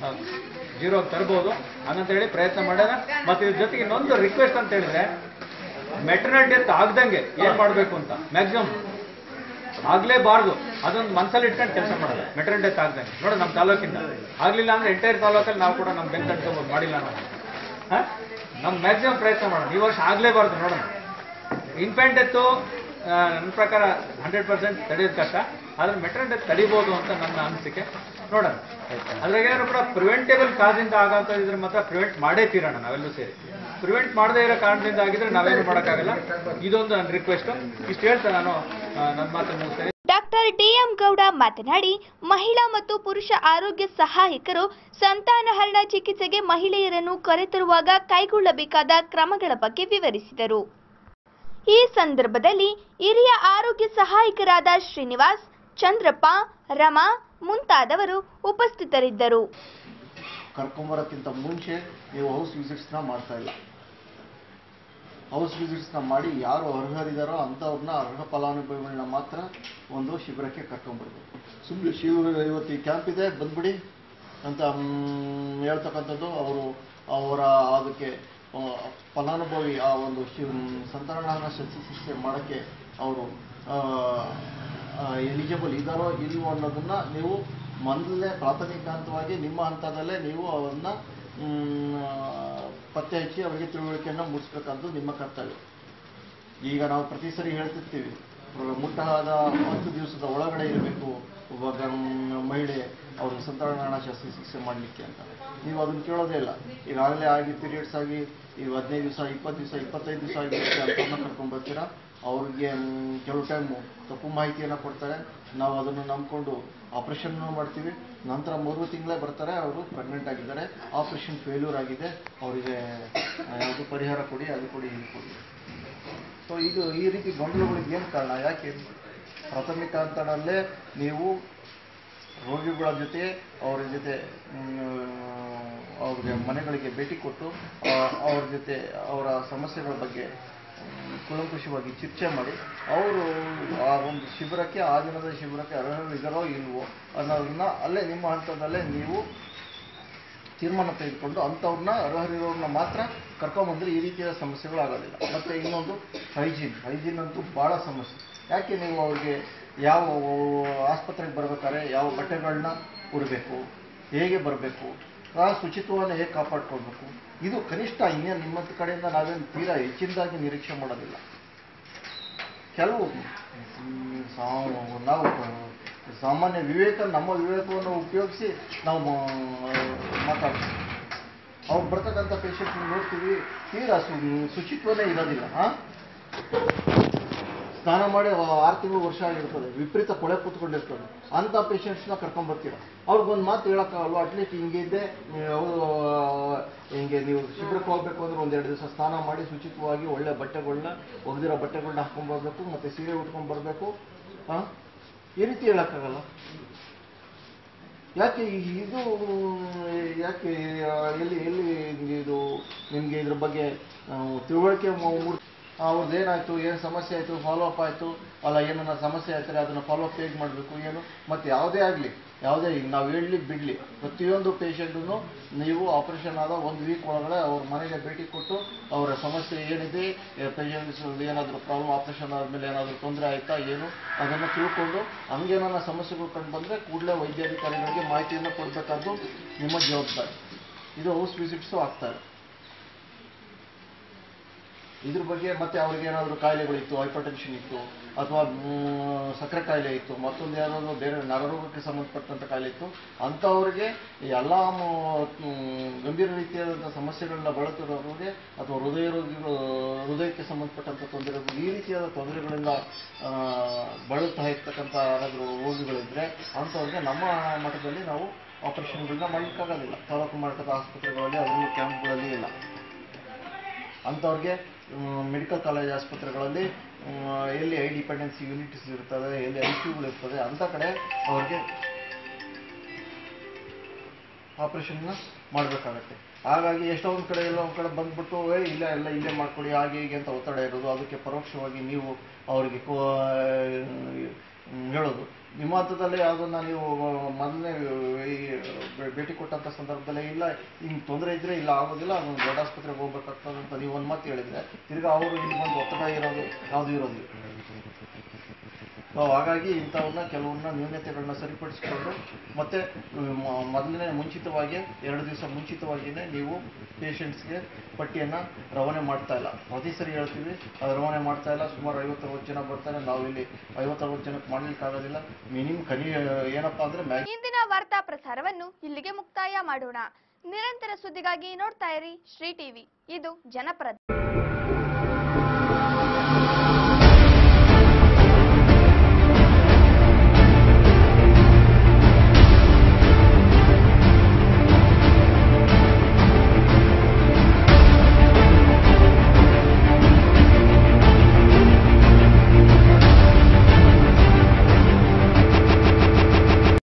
ಜೀರೋಗೆ ತರ್ಬೋದು ಹಂಗಂತೇಳಿ ಪ್ರಯತ್ನ ಮಾಡೋಣ ಮತ್ತು ಇದ್ರ ಜೊತೆಗೆ ಇನ್ನೊಂದು ರಿಕ್ವೆಸ್ಟ್ ಅಂತ ಹೇಳಿದ್ರೆ ಮೆಟರ್ನಲ್ ಡೆತ್ ಆಗ್ದಂಗೆ ಏನ್ ಮಾಡಬೇಕು ಅಂತ ಮ್ಯಾಕ್ಸಿಮಮ್ ಆಗ್ಲೇಬಾರ್ದು ಅದೊಂದು ಮನಸ್ಸಲ್ಲಿ ಇಟ್ಕೊಂಡು ಕೆಲಸ ಮಾಡೋದು ಮೆಟ್ರಲ್ ಡೆತ್ ಆಗ್ದಂಗೆ ನೋಡಿ ನಮ್ಮ ತಾಲೂಕಿಂದ ಆಗ್ಲಿಲ್ಲ ಅಂದ್ರೆ ಎಂಟೈರ್ ತಾಲೂಕಲ್ಲಿ ನಾವು ಕೂಡ ನಮ್ಮ ಬೆನ್ ತಡ್ಕೊಬೋದು ಮಾಡಿಲ್ಲ ನಾವು ಹಾಂ ನಮ್ಮ ಮ್ಯಾಕ್ಸಿಮಮ್ ಪ್ರಯತ್ನ ಮಾಡೋಣ ಈ ವರ್ಷ ಆಗ್ಲೇಬಾರ್ದು ನೋಡೋಣ ಇನ್ಫೆಂಟ್ ಡೆತ್ತು ನನ್ನ ಪ್ರಕಾರ ಹಂಡ್ರೆಡ್ ಪರ್ಸೆಂಟ್ ತಡೆಯೋದು ಕಷ್ಟ ಆದ್ರೆ ಮೆಟ್ರಲ್ ಡೆತ್ ತಡಿಬೋದು ಅಂತ ನನ್ನ ಅನಿಸಿಕೆ ನೋಡೋಣ ಅದ್ರಾಗೇನಾದ್ರು ಕೂಡ ಪ್ರಿವೆಂಟೇಬಲ್ ಕಾಜಿಂದ ಆಗಂತ ಇದ್ರೆ ಮಾತ್ರ ಪ್ರಿವೆಂಟ್ ಮಾಡೇ ತೀರೋಣ ನಾವೆಲ್ಲೂ ಸೇರಿ ಪ್ರಿವೆಂಟ್ ಮಾಡದೇ ಇರೋ ಕಾರಣದಿಂದ ಆಗಿದ್ರೆ ನಾವೇನು ಮಾಡೋಕ್ಕಾಗಲ್ಲ ಇದೊಂದು ನನ್ನ ರಿಕ್ವೆಸ್ಟು ಇಷ್ಟು ಹೇಳ್ತಾ ನಾನು ಆ, ನನ್ನ ಮಾತನ್ನು ಮುಗಿಸ್ತೇನೆ ಡಾಕ್ಟರ್ ಡಿಎಂ ಗೌಡ ಮಾತನಾಡಿ ಮಹಿಳಾ ಮತ್ತು ಪುರುಷ ಆರೋಗ್ಯ ಸಹಾಯಕರು ಸಂತಾನಹರಣ ಚಿಕಿತ್ಸೆಗೆ ಮಹಿಳೆಯರನ್ನು ಕರೆತರುವಾಗ ಕೈಗೊಳ್ಳಬೇಕಾದ ಕ್ರಮಗಳ ಬಗ್ಗೆ ವಿವರಿಸಿದರು ಈ ಸಂದರ್ಭದಲ್ಲಿ ಹಿರಿಯ ಆರೋಗ್ಯ ಸಹಾಯಕರಾದ ಶ್ರೀನಿವಾಸ್ ಚಂದ್ರಪ್ಪ ರಮಾ ಮುಂತಾದವರು ಉಪಸ್ಥಿತರಿದ್ದರು ಕರ್ಕೊಂಬರೋಕ್ಕಿಂತ ಮುಂಚೆ ನೀವು ಹೌಸ್ ವಿಸಿಟ್ಸ್ನ ಮಾಡ್ತಾ ಇಲ್ಲ ಹೌಸ್ ವಿಸಿಟ್ಸ್ನ ಮಾಡಿ ಯಾರು ಅರ್ಹರಿದ್ದಾರೋ ಅಂಥವ್ರನ್ನ ಅರ್ಹ ಫಲಾನುಭವಿಗಳನ್ನ ಮಾತ್ರ ಒಂದು ಶಿಬಿರಕ್ಕೆ ಕರ್ಕೊಂಬರ್ಬೇಕು ಸುಮ್ಮನೆ ಶಿಬಿರ ಇವತ್ತು ಈ ಕ್ಯಾಂಪ್ ಇದೆ ಬಂದ್ಬಿಡಿ ಅಂತ ಮ್, ಹೇಳ್ತಕ್ಕಂಥದ್ದು ಅವರು ಅವರ ಅದಕ್ಕೆ ಆ, ಫಲಾನುಭವಿ ಆ ಒಂದು ಶಿ ಸಂತಾನಹರಣ ಶಸ್ತ್ರಚಿಕಿತ್ಸೆ ಮಾಡೋಕ್ಕೆ ಅವರು ಎಲಿಜಿಬಲ್ ಇದ್ದಾರೋ ಇಲ್ವೋ ಅನ್ನೋದನ್ನ ನೀವು ಮೊದಲನೇ ಪ್ರಾಥಮಿಕ ಹಂತವಾಗಿ ನಿಮ್ಮ ಹಂತದಲ್ಲೇ ನೀವು ಅವನ್ನ ಮ್, ಪತ್ತೆ ಹಚ್ಚಿ ಅವರಿಗೆ ತಿಳುವಳಿಕೆಯನ್ನು ಮೂಡಿಸ್ಬೇಕಂತ ನಿಮ್ಮ ಕರ್ತವ್ಯ ಈಗ ನಾವು ಪ್ರತಿ ಸರಿ ಹೇಳ್ತಿರ್ತೀವಿ ಮುಟ್ಟಾದ ಹತ್ತು ದಿವಸದ ಒಳಗಡೆ ಇರಬೇಕು ಒಬ್ಬ ಗಂ- ಮಹಿಳೆ ಅವರು ಸಂತಾನಹರಣ ಶಸ್ತ್ರಚಿಕಿತ್ಸೆ ಮಾಡಲಿಕ್ಕೆ ಅಂತ ನೀವು ಅದನ್ನು ಕೇಳೋದೇ ಇಲ್ಲ ಈಗಾಗಲೇ ಆಗಿ ಪೀರಿಯಡ್ಸ್ ಆಗಿ ಈಗ ಹದಿನೈದು ದಿವಸ ಇಪ್ಪತ್ತು ದಿವಸ ಇಪ್ಪತ್ತೈದು ದಿವಸ ಆಗಿರುತ್ತೆ ಅಂತವ್ರನ್ನ ಕರ್ಕೊಂಡು ಬರ್ತೀರಾ ಅವ್ರಿಗೆ ಮ್, ಕೆಲವು ಟೈಮು ತಪ್ಪು ಮಾಹಿತಿಯನ್ನು ಕೊಡ್ತಾರೆ ನಾವು ಅದನ್ನು ನಂಬ್ಕೊಂಡು ಆಪ್ರೇಷನ್ ಮಾಡ್ತೀವಿ ನಂತರ ಮೂರು ತಿಂಗಳೇ ಬರ್ತಾರೆ ಅವರು ಪ್ರೆಗ್ನೆಂಟ್ ಆಗಿದ್ದಾರೆ ಆಪ್ರೇಷನ್ ಫೇಲ್ಯೂರ್ ಆಗಿದೆ ಅವರಿಗೆ ಯಾವುದು ಪರಿಹಾರ ಕೊಡಿ ಅದು ಕೊಡಿ ಇದು ಕೊಡಿ ಸೊ ಇದು ಈ ರೀತಿ ಗೊಂದಲಗಳಿಗೆ ಏನು ಕಾರಣ ಯಾಕೆ ಪ್ರಾಥಮಿಕ ಹಂತದಲ್ಲೇ ನೀವು ರೋಗಿಗಳ ಜೊತೆ ಅವರ ಜೊತೆ ಮ್, ಅವ್ರಿಗೆ ಮನೆಗಳಿಗೆ ಭೇಟಿ ಕೊಟ್ಟು ಆ, ಅವ್ರ ಜೊತೆ ಅವರ ಸಮಸ್ಯೆಗಳ ಬಗ್ಗೆ ಮ್, ಕೂಲಂಕುಷವಾಗಿ ಚರ್ಚೆ ಮಾಡಿ ಅವರು ಆ ಒಂದು ಶಿಬಿರಕ್ಕೆ ಆ ದಿನದ ಶಿಬಿರಕ್ಕೆ ಅರ್ಹರಿದ್ದಾರೋ ಇಲ್ವೋ ಅನ್ನೋದನ್ನ ಅಲ್ಲೇ ನಿಮ್ಮ ಹಂತದಲ್ಲೇ ನೀವು ತೀರ್ಮಾನ ತೆಗೆದುಕೊಂಡು ಅಂಥವ್ರನ್ನ ಅರ್ಹರಿರೋರನ್ನ ಮಾತ್ರ ಕರ್ಕೊಂಬಂದ್ರೆ ಈ ರೀತಿಯ ಸಮಸ್ಯೆಗಳು ಆಗೋದಿಲ್ಲ ಮತ್ತು ಇನ್ನೊಂದು ಹೈಜೀನ್ ಹೈಜೀನ್ ಅಂತೂ ಭಾಳ ಸಮಸ್ಯೆ ಯಾಕೆ ನೀವು ಅವ್ರಿಗೆ ಯಾವ ಆಸ್ಪತ್ರೆಗೆ ಬರ್ಬೇಕಾದ್ರೆ ಯಾವ ಬಟ್ಟೆಗಳನ್ನ ಉಡಬೇಕು ಹೇಗೆ ಬರಬೇಕು ಆ ಶುಚಿತ್ವವನ್ನು ಹೇಗೆ ಕಾಪಾಡ್ಕೊಳ್ಬೇಕು ಇದು ಕನಿಷ್ಠ ಇನ್ನೇನು ನಿಮ್ಮ ಕಡೆಯಿಂದ ನಾವೇನು ತೀರಾ ಹೆಚ್ಚಿನದಾಗಿ ನಿರೀಕ್ಷೆ ಮಾಡೋದಿಲ್ಲ ಕೆಲವು ಮ್, ಸಾ- ನಾವು ಸಾಮಾನ್ಯ ವಿವೇಕ ನಮ್ಮ ವಿವೇಕವನ್ನು ಉಪಯೋಗಿಸಿ ನಾವು ಮಾ- ಮಾತಾಡ್ತೀವಿ ಅವ್ರು ಬರ್ತಕ್ಕಂಥ ಪೇಷಂಟ್ ನೋಡ್ತೀವಿ ತೀರಾ ಸು ಶುಚಿತ್ವನೇ ಇರೋದಿಲ್ಲ ಹಾಂ ಸ್ನಾನ ಮಾಡಿ ಆರು ತಿಂಗಳು ವರ್ಷ ಆಗಿರ್ತದೆ ವಿಪರೀತ ಕೊಳೆ ಕೂತ್ಕೊಂಡಿರ್ತದೆ ಅಂಥ ಪೇಷಂಟ್ಸ್ನ ಕರ್ಕೊಂಬರ್ತೀರ ಅವ್ರಿಗೊಂದು ಮಾತು ಹೇಳೋಕ್ಕಾಗಲ್ವ ಅಟ್ಲೀಸ್ಟ್ ಹಿಂಗಿದ್ದೆ ಅವರು ಹಿಂಗೆ ನೀವು ಶಿಬಿರಕ್ಕೆ ಹೋಗ್ಬೇಕು ಅಂದ್ರೆ ಒಂದೆರಡು ದಿವಸ ಸ್ನಾನ ಮಾಡಿ ಶುಚಿತ್ವವಾಗಿ ಒಳ್ಳೆ ಬಟ್ಟೆಗಳನ್ನ ಒಗೆದಿರೋ ಬಟ್ಟೆಗಳನ್ನ ಹಾಕೊಂಡ್ಬರ್ಬೇಕು ಮತ್ತು ಸೀರೆ ಉಟ್ಕೊಂಡ್ಬರ್ಬೇಕು ಹಾಂ ಈ ರೀತಿ ಹೇಳೋಕ್ಕಾಗಲ್ಲ ಯಾಕೆ ಈ- ಇದು ಯಾಕೆ ಆ, ಎಲ್ಲಿ ಎಲ್ಲಿ ಇದು ನಿಮಗೆ ಇದ್ರ ಬಗ್ಗೆ ಆ, ತಿಳುವಳಿಕೆ ಮೂಡ್ ಅವ್ರದ್ದು ಏನಾಯಿತು ಏನು ಸಮಸ್ಯೆ ಆಯಿತು ಫಾಲೋ ಅಪ್ ಆಯಿತು ಅಲ್ಲ ಏನನ್ನ ಸಮಸ್ಯೆ ಆಯ್ತಾರೆ ಅದನ್ನು ಫಾಲೋ ಅಪ್ ಹೇಗೆ ಮಾಡಬೇಕು ಏನು ಮತ್ತು ಯಾವುದೇ ಆಗಲಿ ಯಾವುದೇ ಈಗ ನಾವು ಹೇಳಲಿ ಬಿಡಲಿ ಪ್ರತಿಯೊಂದು ಪೇಷಂಟನ್ನು ನೀವು ಆಪರೇಷನ್ ಆದ ಒಂದು ವೀಕ್ ಒಳಗಡೆ ಅವ್ರ ಮನೆಗೆ ಭೇಟಿ ಕೊಟ್ಟು ಅವರ ಸಮಸ್ಯೆ ಏನಿದೆ ಪೇಷಂಟ್ಸ್ ಏನಾದರೂ ಪ್ರಾಬ್ಲಮ್ ಆಪರೇಷನ್ ಆದಮೇಲೆ ಏನಾದರೂ ತೊಂದರೆ ಆಯಿತಾ ಏನು ಅದನ್ನು ತಿಳ್ಕೊಂಡು ಹಂಗೇನಾರ ಸಮಸ್ಯೆಗಳು ಕಂಡು ಬಂದರೆ ಕೂಡಲೇ ವೈದ್ಯಾಧಿಕಾರಿಗಳಿಗೆ ಮಾಹಿತಿಯನ್ನು ಕೊಡಬೇಕಾದ್ದು ನಿಮ್ಮ ಜವಾಬ್ದಾರಿ ಇದು ಹೌಸ್ ವಿಸಿಟ್ಸು ಆಗ್ತಾರೆ ಇದ್ರ ಬಗ್ಗೆ ಮತ್ತೆ ಅವ್ರಿಗೆ ಏನಾದರೂ ಕಾಯಿಲೆಗಳಿತ್ತು ಹೈಪರ್ ಟೆನ್ಷನ್ ಇತ್ತು ಅಥವಾ ಮ್, ಸಕ್ಕರೆ ಕಾಯಿಲೆ ಇತ್ತು ಮತ್ತೊಂದು ಯಾರಾದರೂ ಬೇರೆ ನರರೋಗಕ್ಕೆ ಸಂಬಂಧಪಟ್ಟಂಥ ಕಾಯಿಲೆ ಇತ್ತು ಅಂಥವ್ರಿಗೆ ಎಲ್ಲ ಗಂಭೀರ ರೀತಿಯಾದಂಥ ಸಮಸ್ಯೆಗಳನ್ನ ಬಳತಿರೋರಿಗೆ ಅಥವಾ ಹೃದಯ ರೋಗಿಗಳು ಹೃದಯಕ್ಕೆ ಸಂಬಂಧಪಟ್ಟಂಥ ತೊಂದರೆಗಳು ಈ ರೀತಿಯಾದ ತೊಂದರೆಗಳಿಂದ ಆ, ಬಳಲ್ತಾ ಇರ್ತಕ್ಕಂಥ ಯಾರಾದರೂ ರೋಗಿಗಳಿದ್ರೆ ಅಂಥವ್ರಿಗೆ ನಮ್ಮ ಮಠದಲ್ಲಿ ನಾವು ಆಪರೇಷನ್ಗಳನ್ನ ಮಾಡಲಿಕ್ಕಾಗೋದಿಲ್ಲ ತಾಲೂಕು ಮಟ್ಟದ ಆಸ್ಪತ್ರೆಗಳಲ್ಲಿ ಅದರಲ್ಲೂ ಕ್ಯಾಂಪ್ಗಳಲ್ಲಿ ಇಲ್ಲ ಅಂಥವ್ರಿಗೆ ಮೆಡಿಕಲ್ ಕಾಲೇಜ್ ಆಸ್ಪತ್ರೆಗಳಲ್ಲಿ ಮ್, ಎಲ್ಲಿ ಐ ಡಿಪೆಂಡೆನ್ಸಿ ಯೂನಿಟ್ಸ್ ಇರ್ತದೆ ಎಲ್ಲಿ ಐ ಸಿಗಳು ಇರ್ತದೆ ಅಂಥ ಕಡೆ ಅವ್ರಿಗೆ ಆಪರೇಷನ್ನ ಮಾಡಬೇಕಾಗತ್ತೆ ಹಾಗಾಗಿ ಎಷ್ಟೊಂದು ಕಡೆ ಎಲ್ಲ ಒಂದು ಕಡೆ ಬಂದ್ಬಿಟ್ಟು ಏ ಇಲ್ಲ ಎಲ್ಲ ಇಲ್ಲೇ ಮಾಡ್ಕೊಡಿ ಹಾಗೆ ಹೀಗೆ ಅಂತ ಒತ್ತಡ ಇರೋದು ಅದಕ್ಕೆ ಪರೋಕ್ಷವಾಗಿ ನೀವು ಅವರಿಗೆ ಕೋ ಮ್, ಹೇಳೋದು ನಿಮ್ಮ ಹಂತದಲ್ಲೇ ಯಾವುದನ್ನ ನೀವು ಮೊದಲನೇ ಈ ಭೇಟಿ ಕೊಟ್ಟಂಥ ಸಂದರ್ಭದಲ್ಲೇ ಇಲ್ಲ ಹಿಂಗೆ ತೊಂದರೆ ಇದ್ದರೆ ಇಲ್ಲ ಆಗೋದಿಲ್ಲ ಅದೊಂದು ದೊಡ್ಡ ಆಸ್ಪತ್ರೆಗೆ ಹೋಗ್ಬೇಕಾಗ್ತದೆ ಅಂತ ನೀವು ಒಂದು ಮಾತು ಹೇಳಿದ್ರೆ ತಿರ್ಗಾ ಅವರು ಇಲ್ಲಿ ಬಂದು ಒತ್ತಡ ಇರೋದು ಯಾವುದು ಇರೋದಿಲ್ಲ ಸೊ ಹಾಗಾಗಿ ಇಂಥವನ್ನ ಕೆಲವನ್ನ ನ್ಯೂನತೆಗಳನ್ನ ಸರಿಪಡಿಸಿಕೊಂಡು ಮತ್ತೆ ಮ- ಮೊದಲನೇ ಮುಂಚಿತವಾಗಿ ಎರಡು ದಿವಸ ಮುಂಚಿತವಾಗಿಯೇ ನೀವು ಪೇಷಂಟ್ಸ್ಗೆ ಪಟ್ಟಿಯನ್ನು ರವಾನೆ ಮಾಡ್ತಾ ಇಲ್ಲ ಪ್ರತಿ ಸರಿ ಹೇಳ್ತೀವಿ ಅದು ರವಾನೆ ಮಾಡ್ತಾ ಇಲ್ಲ ಸುಮಾರು ಐವತ್ತು ಅರವತ್ತು ಜನ ಬರ್ತಾರೆ ನಾವು ಇಲ್ಲಿ ಐವತ್ತು ಅರವತ್ತು ಜನಕ್ಕೆ ಮಾಡ್ಲಿಕ್ಕೆ ಆಗೋದಿಲ್ಲ ಮಿನಿಮಮ್ ಕನಿ ಏನಪ್ಪಾ ಅಂದ್ರೆ ಮ್ಯಾಕ್ಸ್ ಇಂದಿನ ವಾರ್ತಾ ಪ್ರಸಾರವನ್ನು ಇಲ್ಲಿಗೆ ಮುಕ್ತಾಯ ಮಾಡೋಣ ನಿರಂತರ ಸುದ್ದಿಗಾಗಿ ನೋಡ್ತಾ ಇರಿ ಶ್ರೀ ಟಿವಿ ಇದು ಜನಪರ